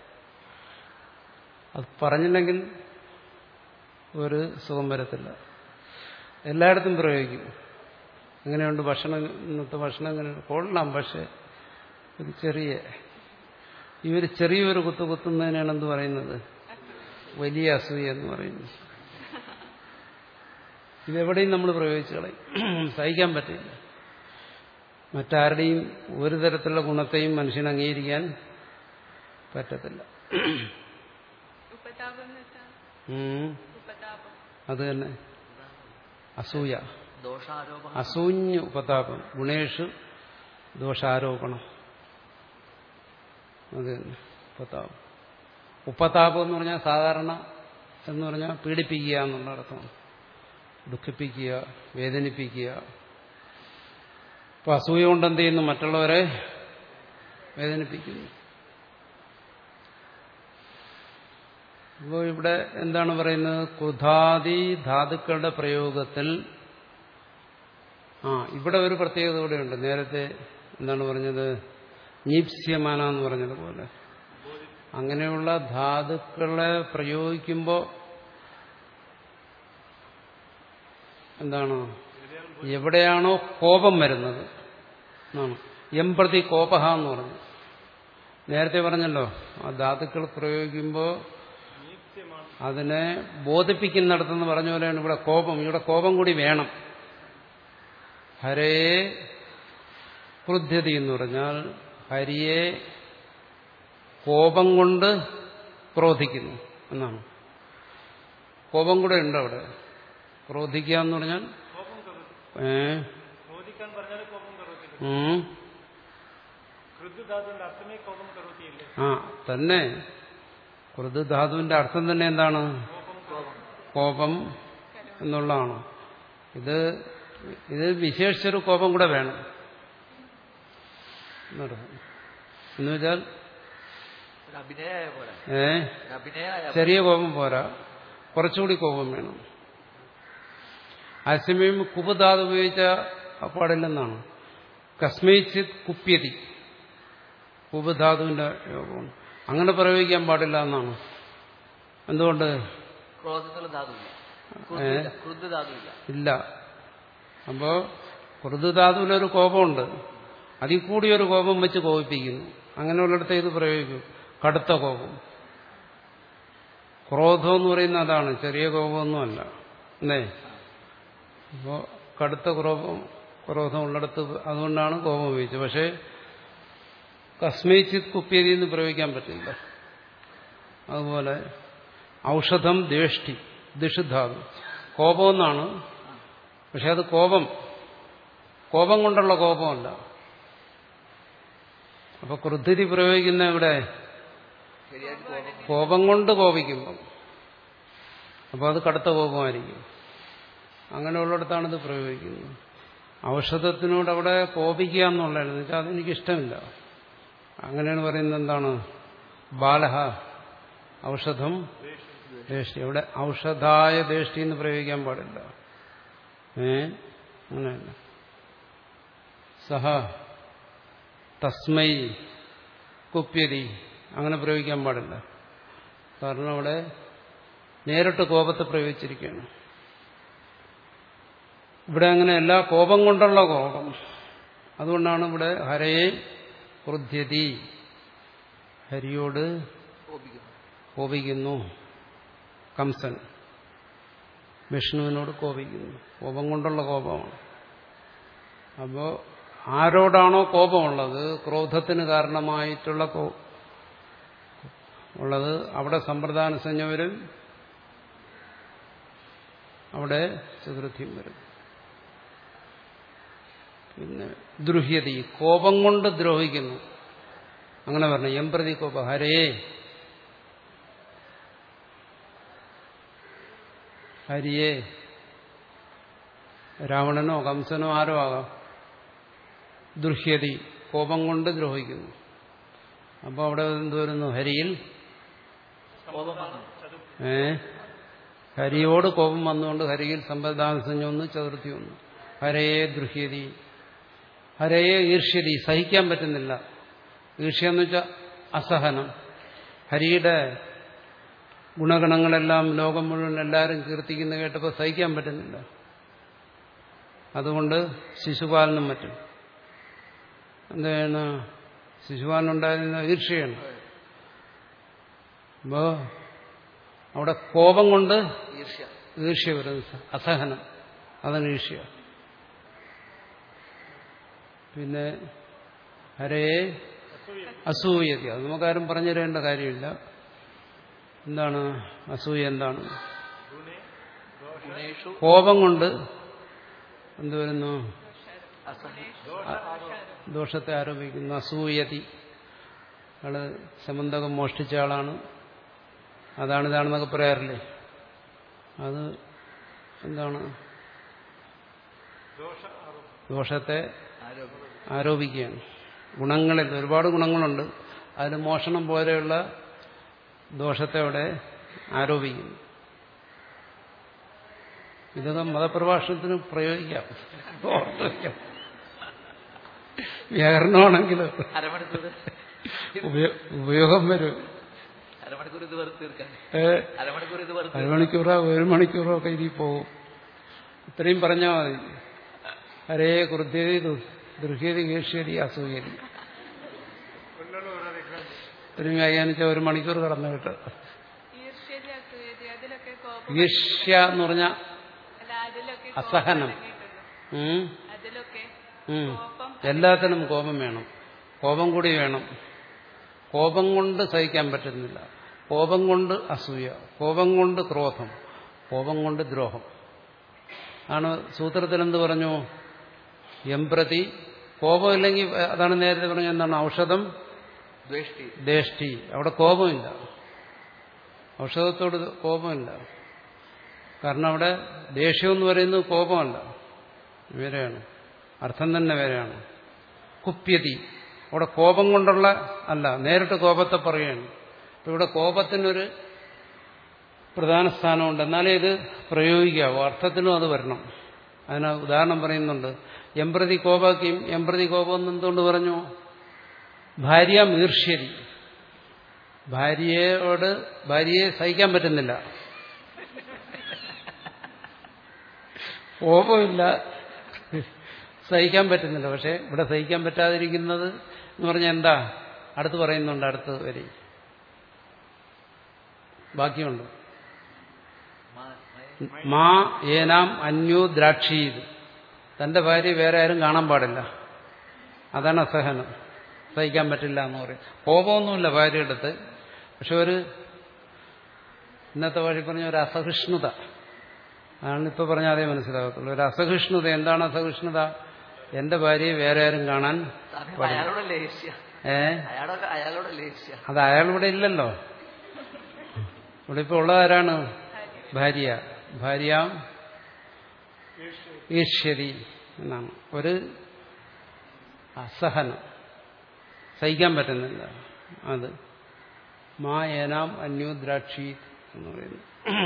അത് പറഞ്ഞില്ലെങ്കിൽ ഒരു സുഖം വരത്തില്ല എല്ലായിടത്തും പ്രയോഗിക്കും എങ്ങനെയുണ്ട് ഭക്ഷണം ഇന്നത്തെ ഭക്ഷണം എങ്ങനെ കൊള്ളാം പക്ഷെ ഒരു ചെറിയ ഈ ഒരു ചെറിയൊരു കുത്തു കുത്തുന്നതിനാണ് എന്ത് പറയുന്നത് വലിയ അസൂയ എന്ന് പറയുന്നത് ഇതെവിടെയും നമ്മൾ പ്രയോഗിച്ചു കളയും സഹിക്കാൻ പറ്റില്ല മറ്റാരുടെയും ഒരു തരത്തിലുള്ള ഗുണത്തെയും മനുഷ്യന് അംഗീകരിക്കാൻ പറ്റത്തില്ല ഉപതാപം എന്ന് വെച്ചാൽ ഉം. ഉപതാപം അത് തന്നെ അസൂയ ദോഷാരോപണം അസൂഞ്ഞ് ഉപതാപം ഗുണേഷു ദോഷാരോപണം അത് തന്നെ ഉപതാപം ഉപതാപം എന്ന് പറഞ്ഞാൽ സാധാരണ എന്ന് പറഞ്ഞാൽ പീഡിപ്പിക്കുക എന്നുള്ള അർത്ഥമാണ് ദുഃഖിപ്പിക്കുക വേദനിപ്പിക്കുക അപ്പൊ അസൂയ കൊണ്ട് എന്ത് ചെയ്യുന്നു മറ്റുള്ളവരെ വേദനിപ്പിക്കുന്നു അപ്പോൾ ഇവിടെ എന്താണ് പറയുന്നത് കുധാദി ധാതുക്കളുടെ പ്രയോഗത്തിൽ ആ ഇവിടെ ഒരു പ്രത്യേകത കൂടെയുണ്ട് നേരത്തെ എന്താണ് പറഞ്ഞത് നീപ്സ്യമാന എന്ന് പറഞ്ഞതുപോലെ അങ്ങനെയുള്ള ധാതുക്കളെ പ്രയോഗിക്കുമ്പോൾ എന്താണ് എവിടെയാണോ കോപം വരുന്നത് എന്നാണ് എം പ്രതി കോപഹ എന്ന് പറഞ്ഞു നേരത്തെ പറഞ്ഞല്ലോ ആ ധാതുക്കൾ പ്രയോഗിക്കുമ്പോൾ അതിനെ ബോധിപ്പിക്കുന്നിടത്തെന്ന് പറഞ്ഞ പോലെയാണ് ഇവിടെ കോപം ഇവിടെ കോപം കൂടി വേണം ഹരേ ക്രുദ്ധ്യതി എന്ന് പറഞ്ഞാൽ ഹരിയെ കോപം കൊണ്ട് ക്രോധിക്കുന്നു എന്നാണ് കോപം കൂടെ ഉണ്ട് അവിടെ ക്രോധിക്കുക എന്ന് പറഞ്ഞാൽ കോപം കറുത്തി ഏ ക്രോധിക്കാൻ പറഞ്ഞാൽ കോപം കറുത്തി ഉം, കൃത് ധാതുവിന്റെ അർത്ഥമേ കോപം കറുത്തിയില്ലേ ആ തന്നെ കൃത് ധാതുവിന്റെ അർത്ഥം തന്നെ എന്താണ് കോപം എന്നുള്ളതാണ് ഇത് ഇത് വിശേഷിച്ചൊരു കോപം കൂടെ വേണം എന്നർത്ഥം. എന്ന് വെച്ചാൽ ഒരു അഭിനയായ പോലെ ഏ ഒരു അഭിനയായ ചെറിയ കോപം പോരാ കുറച്ചുകൂടി കോപം വേണം അതേസമയം കുപധാതു ഉപയോഗിച്ച പാടില്ലെന്നാണ് കസ്മയിച്ചിത് കുപ്യതി കുപധാതുവിന്റെ യോഗമാണ് അങ്ങനെ പ്രയോഗിക്കാൻ പാടില്ല എന്നാണ് എന്തുകൊണ്ട് ക്രോധത്തിലുള്ള ധാതുവില്ല ഏ? ക്രുദ്ധില്ല ക്രുദ്ധ ധാതുവില്ല ഇല്ല അപ്പോ മൃദുധാതുവിനൊരു കോപമുണ്ട് അതിൽ കൂടി ഒരു കോപം വെച്ച് കോപിപ്പിക്കുന്നു അങ്ങനെയുള്ളിടത്ത് ഇത് പ്രയോഗിക്കും കടുത്ത കോപം ക്രോധം എന്ന് പറയുന്ന അതാണ് ചെറിയ കോപമൊന്നുമല്ല അല്ലേ അപ്പോ കടുത്ത ക്രോപം ക്രോധം ഉള്ളിടത്ത് അതുകൊണ്ടാണ് കോപം ഉപയോഗിച്ചത് പക്ഷേ കസ്മയിച്ചിത് കുപ്പിയതി എന്ന് പ്രയോഗിക്കാൻ പറ്റില്ല അതുപോലെ ഔഷധം ദേഷ്ടി ദിഷുധാതു കോപം എന്നാണ് പക്ഷെ അത് കോപം കോപം കൊണ്ടുള്ള കോപമല്ല അപ്പൊ ക്രുദ്ധിതി പ്രയോഗിക്കുന്ന ഇവിടെ ശരിയായിട്ട് കോപം കോപം കൊണ്ട് കോപിക്കുമ്പം അപ്പോൾ അത് കടുത്ത കോപമായിരിക്കും അങ്ങനെയുള്ളിടത്താണ് ഇത് പ്രയോഗിക്കുന്നത് ഔഷധത്തിനോട് അവിടെ കോപിക്കുക എന്നുള്ളതാണ് എന്ന് വെച്ചാൽ അതെനിക്കിഷ്ടമില്ല അങ്ങനെയാണ് പറയുന്നത് എന്താണ് ബാലഹ ഔഷധം ദേഷ്ടി അവിടെ ഔഷധായ ദേഷ്ടി എന്ന് പ്രയോഗിക്കാൻ പാടില്ല ഏ അങ്ങനെയല്ല സഹ തസ്മൈ കുപ്യതി അങ്ങനെ പ്രയോഗിക്കാൻ പാടില്ല കാരണം അവിടെ നേരിട്ട് കോപത്തെ പ്രയോഗിച്ചിരിക്കുകയാണ് ഇവിടെ അങ്ങനെ എല്ലാ കോപം കൊണ്ടുള്ള കോപം അതുകൊണ്ടാണ് ഇവിടെ ഹരയെ ക്രുദ്ധ്യതി ഹരിയോട് കോപിക്കുന്നു കോപിക്കുന്നു കംസൻ വിഷ്ണുവിനോട് കോപിക്കുന്നു കോപം കൊണ്ടുള്ള കോപമാണ് അപ്പോൾ ആരോടാണോ കോപമുള്ളത് ക്രോധത്തിന് കാരണമായിട്ടുള്ള കോ ഉള്ളത് അവിടെ സമ്പ്രദാന സംജ്ഞ വരും അവിടെ ചതുർത്ഥ്യം വരും പിന്നെ ദ്രുഹ്യതി കോപം കൊണ്ട് ദ്രോഹിക്കുന്നു അങ്ങനെ പറഞ്ഞു എം പ്രതി കോപ ഹരേ ഹരിയെ രാവണനോ കംസനോ ആരോ ആകാം ദൃഹ്യതി കോപം കൊണ്ട് ദ്രോഹിക്കുന്നു അപ്പോൾ അവിടെ എന്ത് വരുന്നു ഹരിയിൽ കോപം വന്നു ഏ ഹരിയോട് കോപം വന്നുകൊണ്ട് ഹരിയിൽ സമ്പദാംസഞ്ഞു ഒന്ന് ചതുർത്ഥി വന്നു ഹരയെ ദൃഹ്യതി ഹരയെ ഈർഷ്യതി സഹിക്കാൻ പറ്റുന്നില്ല ഈർഷ്യ എന്ന് വെച്ചാൽ അസഹനം ഹരിയുടെ ഗുണഗണങ്ങളെല്ലാം ലോകം മുഴുവൻ എല്ലാവരും കീർത്തിക്കുന്ന കേട്ടപ്പോൾ സഹിക്കാൻ പറ്റുന്നില്ല അതുകൊണ്ട് ശിശുപാലനും മറ്റും എന്താണ് ശിശുപാലനുണ്ടായിരുന്ന ഈർഷ്യയാണ് അപ്പോ അവിടെ കോപം കൊണ്ട് ഈർഷ്യ ഈർഷ്യ വരുന്നത് അസഹനം അതാണ് ഈർഷ്യ പിന്നെ ഹരയെ അസൂയതി അത് നമുക്കാരും പറഞ്ഞു തരേണ്ട കാര്യമില്ല എന്താണ് അസൂയ എന്താണ് ഗുണേഷു കോപം കൊണ്ട് എന്ത് വരുന്നു അസഹി ദോഷത്തെ ആരോപിക്കുന്നു അസൂയതി ആള് സമന്തകം മോഷ്ടിച്ച ആളാണ് അതാണ് ഇതാണെന്നൊക്കെ പറയാറില്ലേ അത് എന്താണ് ദോഷത്തെ ആരോപണം ആരോപിക്കുകയാണ് ഗുണങ്ങളിൽ ഒരുപാട് ഗുണങ്ങളുണ്ട് അതിൽ മോഷണം പോലെയുള്ള ദോഷത്തെ അവിടെ ആരോപിക്കുന്നു ഇതൊക്കെ മതപ്രഭാഷണത്തിന് പ്രയോഗിക്കാം ഓർത്ത് വയ്ക്കാം. വ്യാകരണമാണെങ്കിൽ അരമണിക്കൂർ ഉപയോ- ഉപയോഗം വരും അരമണിക്കൂർ ഇത് വെറുതെ തീർക്കാൻ ഏ, അരമണിക്കൂർ ഇത് വെറുതെ അരമണിക്കൂറോ ഒരു മണിക്കൂറോ ഒക്കെ ഇതിൽ പോകും ഇത്രയും പറഞ്ഞാൽ മതി ഹരേ കൃത്യതി ദൃഹ്യതി കേഷ്യതി അസൂയതി ഇത്രയും വ്യാഖ്യാനിച്ച ഒരു മണിക്കൂർ കടന്നു കേട്ട് ഈർഷ്യതി അസൂയതി അതിലൊക്കെ കോപം ഈർഷ്യ എന്ന് പറഞ്ഞ അല്ല അതിലൊക്കെ കോപം അസഹനം. അടങ്ങിയിട്ടുണ്ട്. ഉം, അതിലൊക്കെ ഉം. കോപം എല്ലാത്തിനും കോപം വേണം കോപം കൂടി വേണം കോപം കൊണ്ട് സഹിക്കാൻ പറ്റുന്നില്ല കോപം കൊണ്ട് അസൂയ കോപം കൊണ്ട് ക്രോധം കോപം കൊണ്ട് ദ്രോഹം ആണ് സൂത്രത്തിൽ എന്ത് പറഞ്ഞു എംപ്രതി കോപമില്ലെങ്കിൽ അതാണ് നേരത്തെ പറഞ്ഞ എന്താണ് ഔഷധം ദ്വേഷ്ടി ദേഷ്ടി അവിടെ കോപമില്ല ഔഷധത്തോട് കോപമില്ല കാരണം അവിടെ ദേഷ്യം എന്ന് പറയുന്നത് കോപമല്ല വേറെയാണ് അർത്ഥം തന്നെ വേറെയാണ് കുപ്യതി അവിടെ കോപം കൊണ്ടുള്ള അല്ല നേരിട്ട് കോപത്തെ പറയുകയാണ് അപ്പൊ ഇവിടെ കോപത്തിനൊരു പ്രധാന സ്ഥാനമുണ്ട് എന്നാലേ ഇത് പ്രയോഗിക്കാവൂ അർത്ഥത്തിനും അത് വരണം അതിന് ഉദാഹരണം പറയുന്നുണ്ട് എംപ്രതി കോപാക്കിയും എംപ്രതി കോപം എന്ന് എന്തുകൊണ്ട് പറഞ്ഞു ഭാര്യ ഈർഷ്യരി ഭാര്യയോട് ഭാര്യയെ സഹിക്കാൻ പറ്റുന്നില്ല കോപമില്ല സഹിക്കാൻ പറ്റുന്നില്ല പക്ഷെ ഇവിടെ സഹിക്കാൻ പറ്റാതിരിക്കുന്നത് എന്ന് പറഞ്ഞാൽ എന്താ അടുത്ത് പറയുന്നുണ്ട് അടുത്ത് വരി ബാക്കിയുണ്ട് മാ- മയ- മാ ഏനാം അന്യോ ദ്രാക്ഷീത് തന്റെ ഭാര്യ വേറെ ആരും കാണാൻ പാടില്ല അതാണ് അസഹനം സഹിക്കാൻ പറ്റില്ല എന്ന് പറയും കോപമൊന്നുമില്ല ഭാര്യയുടെ അടുത്ത് പക്ഷെ ഒരു ഇന്നത്തെ വഴി പറഞ്ഞ ഒരു അസഹിഷ്ണുത അതാണ് ഇപ്പൊ പറഞ്ഞാൽ അതേ മനസ്സിലാകത്തുള്ളൂ ഒരു അസഹിഷ്ണുത എന്താണ് അസഹിഷ്ണുത എന്റെ ഭാര്യയെ വേറെ ആരും കാണാൻ സ്വാമി, അയാളോടല്ലേ ഈർഷ്യ ഏ അയാളൊക്കെ അയാളോടല്ലേ ഈർഷ്യ അത് അയാൾ ഇവിടെ ഇല്ലല്ലോ ഇവിടെ ഇപ്പൊ ഉള്ളതാരാണ് ഭാര്യ ഭാര്യ ഈശ്വരി എന്നാണ് ഒരു അസഹനം സഹിക്കാൻ പറ്റുന്നില്ല അത് മാ ഏനാം അന്യോ ദ്രാക്ഷി എന്ന് പറയുന്നു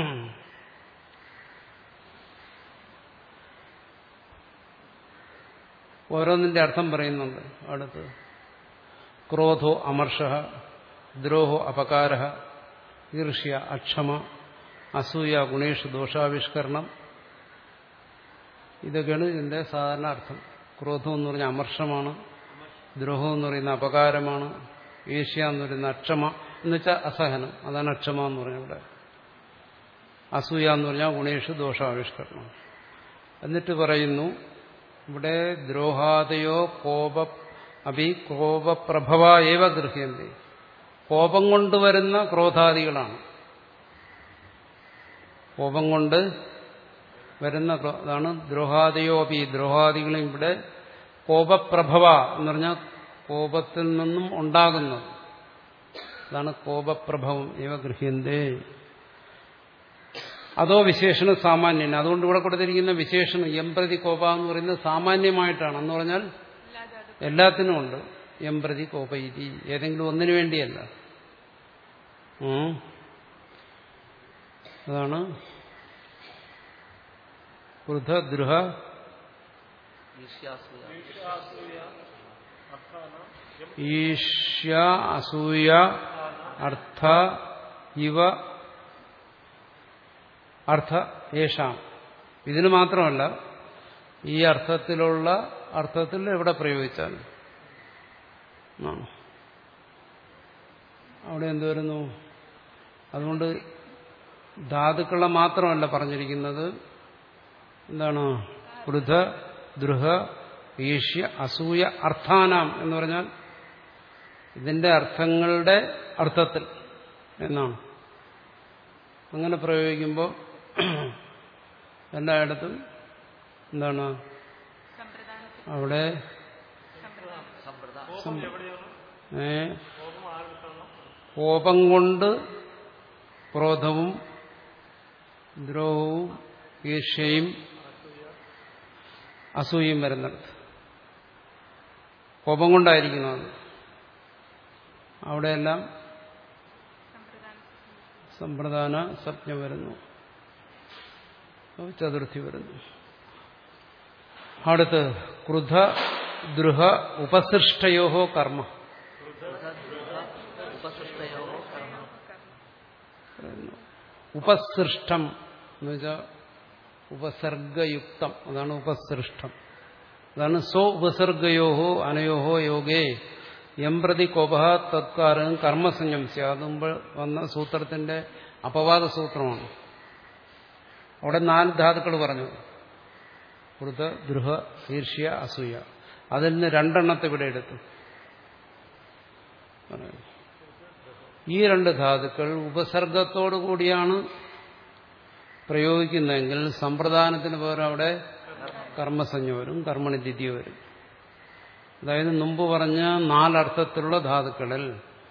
ഓരോന്നിന്റെ അർത്ഥം പറയുന്നുണ്ട് അടുത്ത് ക്രോധോ അമർഷ ദ്രോഹോ അപകാര ഈർഷ്യ അക്ഷമ അസൂയ ഗുണേഷ് ദോഷാവിഷ്കരണം ഇതൊക്കെയാണ് ഇതിന്റെ സാധാരണ അർത്ഥം ക്രോധം എന്ന് പറഞ്ഞാൽ അമർഷമാണ് ദ്രോഹം എന്ന് പറയുന്ന അപകാരമാണ് ഈർഷ്യ എന്ന് പറയുന്ന അക്ഷമ എന്ന് വെച്ചാൽ അസഹനം അതാണ് അക്ഷമ എന്ന് പറഞ്ഞാൽ ഇവിടെ അസൂയ എന്ന് പറഞ്ഞാൽ ഗുണേഷ് ദോഷാവിഷ്കരണം എന്നിട്ട് പറയുന്നു ഇവിടെ ദ്രോഹാദയോ കോപ അഭി കോപപ്രഭവ ഏവ ഗൃഹ്യന്തി കോപം കൊണ്ടുവരുന്ന ക്രോധാദികളാണ് കോപം കൊണ്ട് വരുന്ന ക്രോ- അതാണ് ദ്രോഹാദിയോ അഭി ദ്രോഹാദികളും ഇവിടെ കോപപ്രഭവ എന്ന് പറഞ്ഞാൽ കോപത്തിൽ നിന്നും ഉണ്ടാകുന്നത് അതാണ് കോപപ്രഭവം ഇവ ഗൃഹ്യന്തേ അതോ വിശേഷണം സാമാന്യൻ അതുകൊണ്ട് ഇവിടെ കൊടുത്തിരിക്കുന്ന വിശേഷണം എംപ്രതി കോപ എന്ന് പറയുന്നത് സാമാന്യമായിട്ടാണ് എന്ന് പറഞ്ഞാൽ അല്ലാതെ അത് എല്ലാത്തിനും ഉണ്ട് എംപ്രതി കോപയിതി ഏതെങ്കിലും ഒന്നിനു വേണ്ടിയല്ല ഉം. അതാണ് ക്രുധ ദ്രുഹ ഈർഷ്യാസൂയ ഈഷ്യ അസൂയ അർത്ഥ ഇവ അർത്ഥ യേഷാം ഇതിന് മാത്രമല്ല ഈ അർത്ഥത്തിലുള്ള അർത്ഥത്തിൽ എവിടെ പ്രയോഗിച്ചാൽ ആ. അവിടെ എന്ത് വരുന്നു അതുകൊണ്ട് ധാതുക്കളെ മാത്രമല്ല പറഞ്ഞിരിക്കുന്നത് എന്താണ് വൃഥ ദ്രുഹ ഈഷ്യ അസൂയ അർത്ഥാനാം എന്ന് പറഞ്ഞാൽ ഇതിന്റെ അർത്ഥങ്ങളുടെ അർത്ഥത്തിൽ എന്നാണ് അങ്ങനെ പ്രയോഗിക്കുമ്പോൾ എല്ലായിടത്തും എന്താണ് സമ്പ്രദാനത്തിൽ അവിടെ സമ്പ്രദാനം സമ്പ്രദായം ഏ കോപം ആർക്കാണോ കോപം കൊണ്ട് ക്രോധവും ദ്രോഹവും ഈർഷ്യയും അസൂയയും വരുന്നിടത്ത് കോപം കൊണ്ടായിരിക്കണം അത് അവിടെയെല്ലാം സമ്പ്രദാനത്തിൽ സമ്പ്രദാന സ്വപ്നം വരുന്നു ചതുർത്ഥി വരുന്നു അടുത്ത് ക്രുധ ദ്രുഹ ഉപസൃഷ്ടയോഹോ കർമ്മ ഉപസൃഷ്ടയോ കർമ്മ പറയുന്നു ഉപസൃഷ്ടം എന്ന് വെച്ചാൽ ഉപസർഗയുക്തം അതാണ് ഉപസൃഷ്ടം അതാണ് സ്വ ഉപസർഗയോഹോ അനയോഹോ യോഗേ യം പ്രതി കോപ തത്കാരം കർമ്മസഞ്ജം സ്യാത് മുമ്പ് വന്ന സൂത്രത്തിന്റെ അപവാദ സൂത്രമാണ് അവിടെ നാല് ധാതുക്കൾ പറഞ്ഞു കൃത ദ്രുഹ ഈർഷ്യ അസൂയ അതിൽ നിന്ന് രണ്ടെണ്ണത്തെ ഇവിടെ എടുത്തു പറയുന്നു. ഈ രണ്ട് ധാതുക്കൾ ഉപസർഗത്തോടു കൂടിയാണ് പ്രയോഗിക്കുന്നതെങ്കിൽ സമ്പ്രദാനത്തിന് പകരം അവിടെ കർമ്മസഞ്ജ വരും കർമ്മണി ദ്വിതീയ വരും അതായത് മുമ്പ് പറഞ്ഞ നാലർത്ഥത്തിലുള്ള ധാതുക്കളിൽ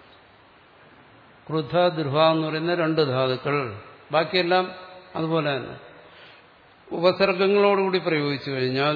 ക്രുധ ദൃഹ എന്ന് പറയുന്ന രണ്ട് ധാതുക്കൾ ബാക്കിയെല്ലാം അതുപോലെ തന്നെ ഉപസർഗങ്ങളോടുകൂടി പ്രയോഗിച്ചു കഴിഞ്ഞാൽ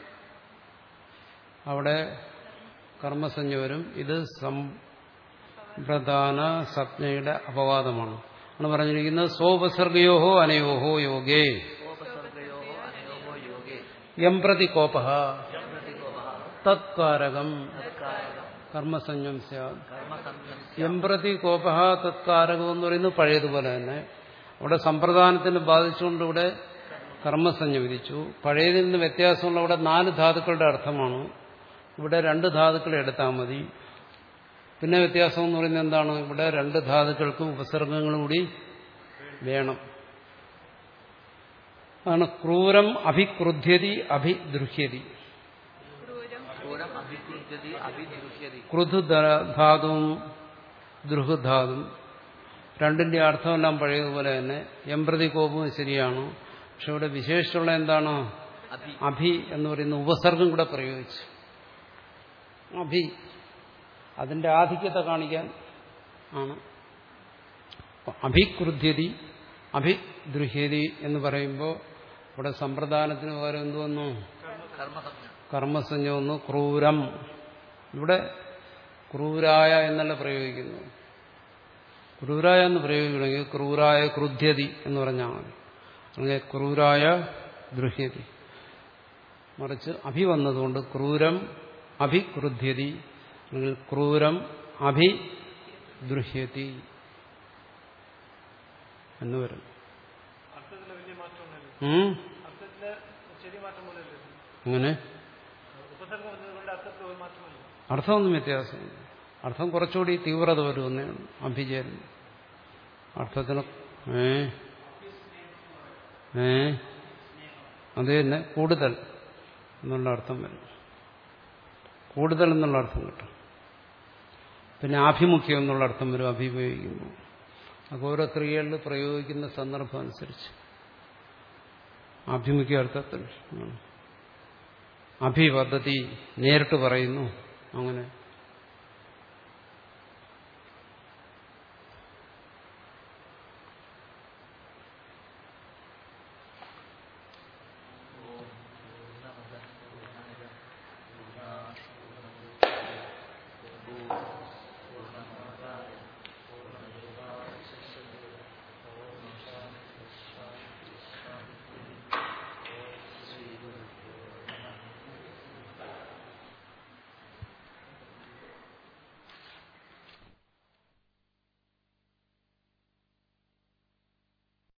അവിടെ കർമ്മസഞ്ജ വരും ഇത് സമ്പ്രദാന സപ്നയുടെ അപവാദമാണ് ആണ് പറഞ്ഞിരിക്കുന്നത് സ്വോപസർഗയോഹോ അനയോഹോ യോഗേ ഉപസർഗയോ അനയോഹോ യോഗേ യം പ്രതി കോപ പ്രതികോപ തത്കാരകം തത്കാരകം കർമ്മസഞ്ജം സ്യാത് കർമ്മസംസം യം പ്രതി കോപ തത്കാരകം എന്ന് പറയുന്നത് പഴയതുപോലെ തന്നെ അവിടെ സമ്പ്രദാനത്തിന് ബാധിച്ചുകൊണ്ട് ഇവിടെ കർമ്മസഞ്ജ വിധിച്ചു പഴയതിൽ നിന്ന് വ്യത്യാസമുള്ള അവിടെ നാല് ധാതുക്കളുടെ അർത്ഥമാണ് ഇവിടെ രണ്ട് ധാതുക്കൾ എടുത്താൽ മതി പിന്നെ വ്യത്യാസം എന്ന് പറയുന്നത് എന്താണ് ഇവിടെ രണ്ട് ധാതുക്കൾക്കും ഉപസർഗങ്ങളും കൂടി വേണം അതാണ് ക്രൂരം അഭിക്രുദ്ധ്യതി അഭിദൃഹ്യതി ക്രൂരം ക്രൂരം അഭികൃത്യതി അഭിനിരുഷ്യതി ക്രുധു ധാതുവും ദൃഹുധാതും രണ്ടിന്റെ അർത്ഥമെല്ലാം പഴയതുപോലെ തന്നെ എംപ്രതി കോപവും ശരിയാണ് പക്ഷെ ഇവിടെ വിശേഷിച്ചുള്ള എന്താണ് അഭി അഭി എന്ന് പറയുന്ന ഉപസർഗം കൂടെ പ്രയോഗിച്ചു അഭി അതിന്റെ ആധിക്യത്തെ കാണിക്കാൻ ആണ് അപ്പൊ അഭിക്രുദ്ധ്യതി അഭിദ്രുഹ്യതി എന്ന് പറയുമ്പോൾ ഇവിടെ സമ്പ്രദാനത്തിന് പകരം എന്ത് വന്നു കർമ്മസംജ്ഞ കർമ്മസഞ്ജ വന്നു ക്രൂരം ഇവിടെ ക്രൂരായ എന്നല്ല പ്രയോഗിക്കുന്നു ക്രൂരായ എന്ന് പ്രയോഗിക്കണമെങ്കിൽ ക്രൂരായ ക്രുദ്ധ്യതി എന്ന് പറഞ്ഞാൽ മതി അല്ലെങ്കിൽ ക്രൂരായ ദൃഹ്യതി മറിച്ച് അഭി വന്നതുകൊണ്ട് ക്രൂരം അഭിക്രുദ്ധ്യതി അല്ലെങ്കിൽ ക്രൂരം അഭിദൃഹ്യതി എന്ന് വരും അർത്ഥത്തിൽ വലിയ മാറ്റമൊന്നുമില്ല ഉം? അർത്ഥത്തില് ചെറിയ മാറ്റം പോലെയല്ലേ അങ്ങനെ ഉപസർഗം വന്നതുകൊണ്ട് അർത്ഥത്തിൽ ഒരു മാറ്റമില്ല അർത്ഥമൊന്നും വ്യത്യാസമില്ല അർത്ഥം കുറച്ചുകൂടി തീവ്രത വരുമെന്നേ അഭിചേരുന്നു അർത്ഥത്തിന് ഏ ഏ അത് തന്നെ കൂടുതൽ എന്നുള്ള അർത്ഥം വരും കൂടുതൽ എന്നുള്ള അർത്ഥം കിട്ടും പിന്നെ ആഭിമുഖ്യം എന്നുള്ള അർത്ഥം വരും അഭിമുഖിക്കുമ്പോൾ അപ്പോൾ ഓരോ ക്രിയകളിൽ പ്രയോഗിക്കുന്ന സന്ദർഭം അനുസരിച്ച് ആഭിമുഖ്യ അർത്ഥത്തിൽ ആണ്. അഭിപദ്ധതി നേരിട്ട് പറയുന്നു അങ്ങനെ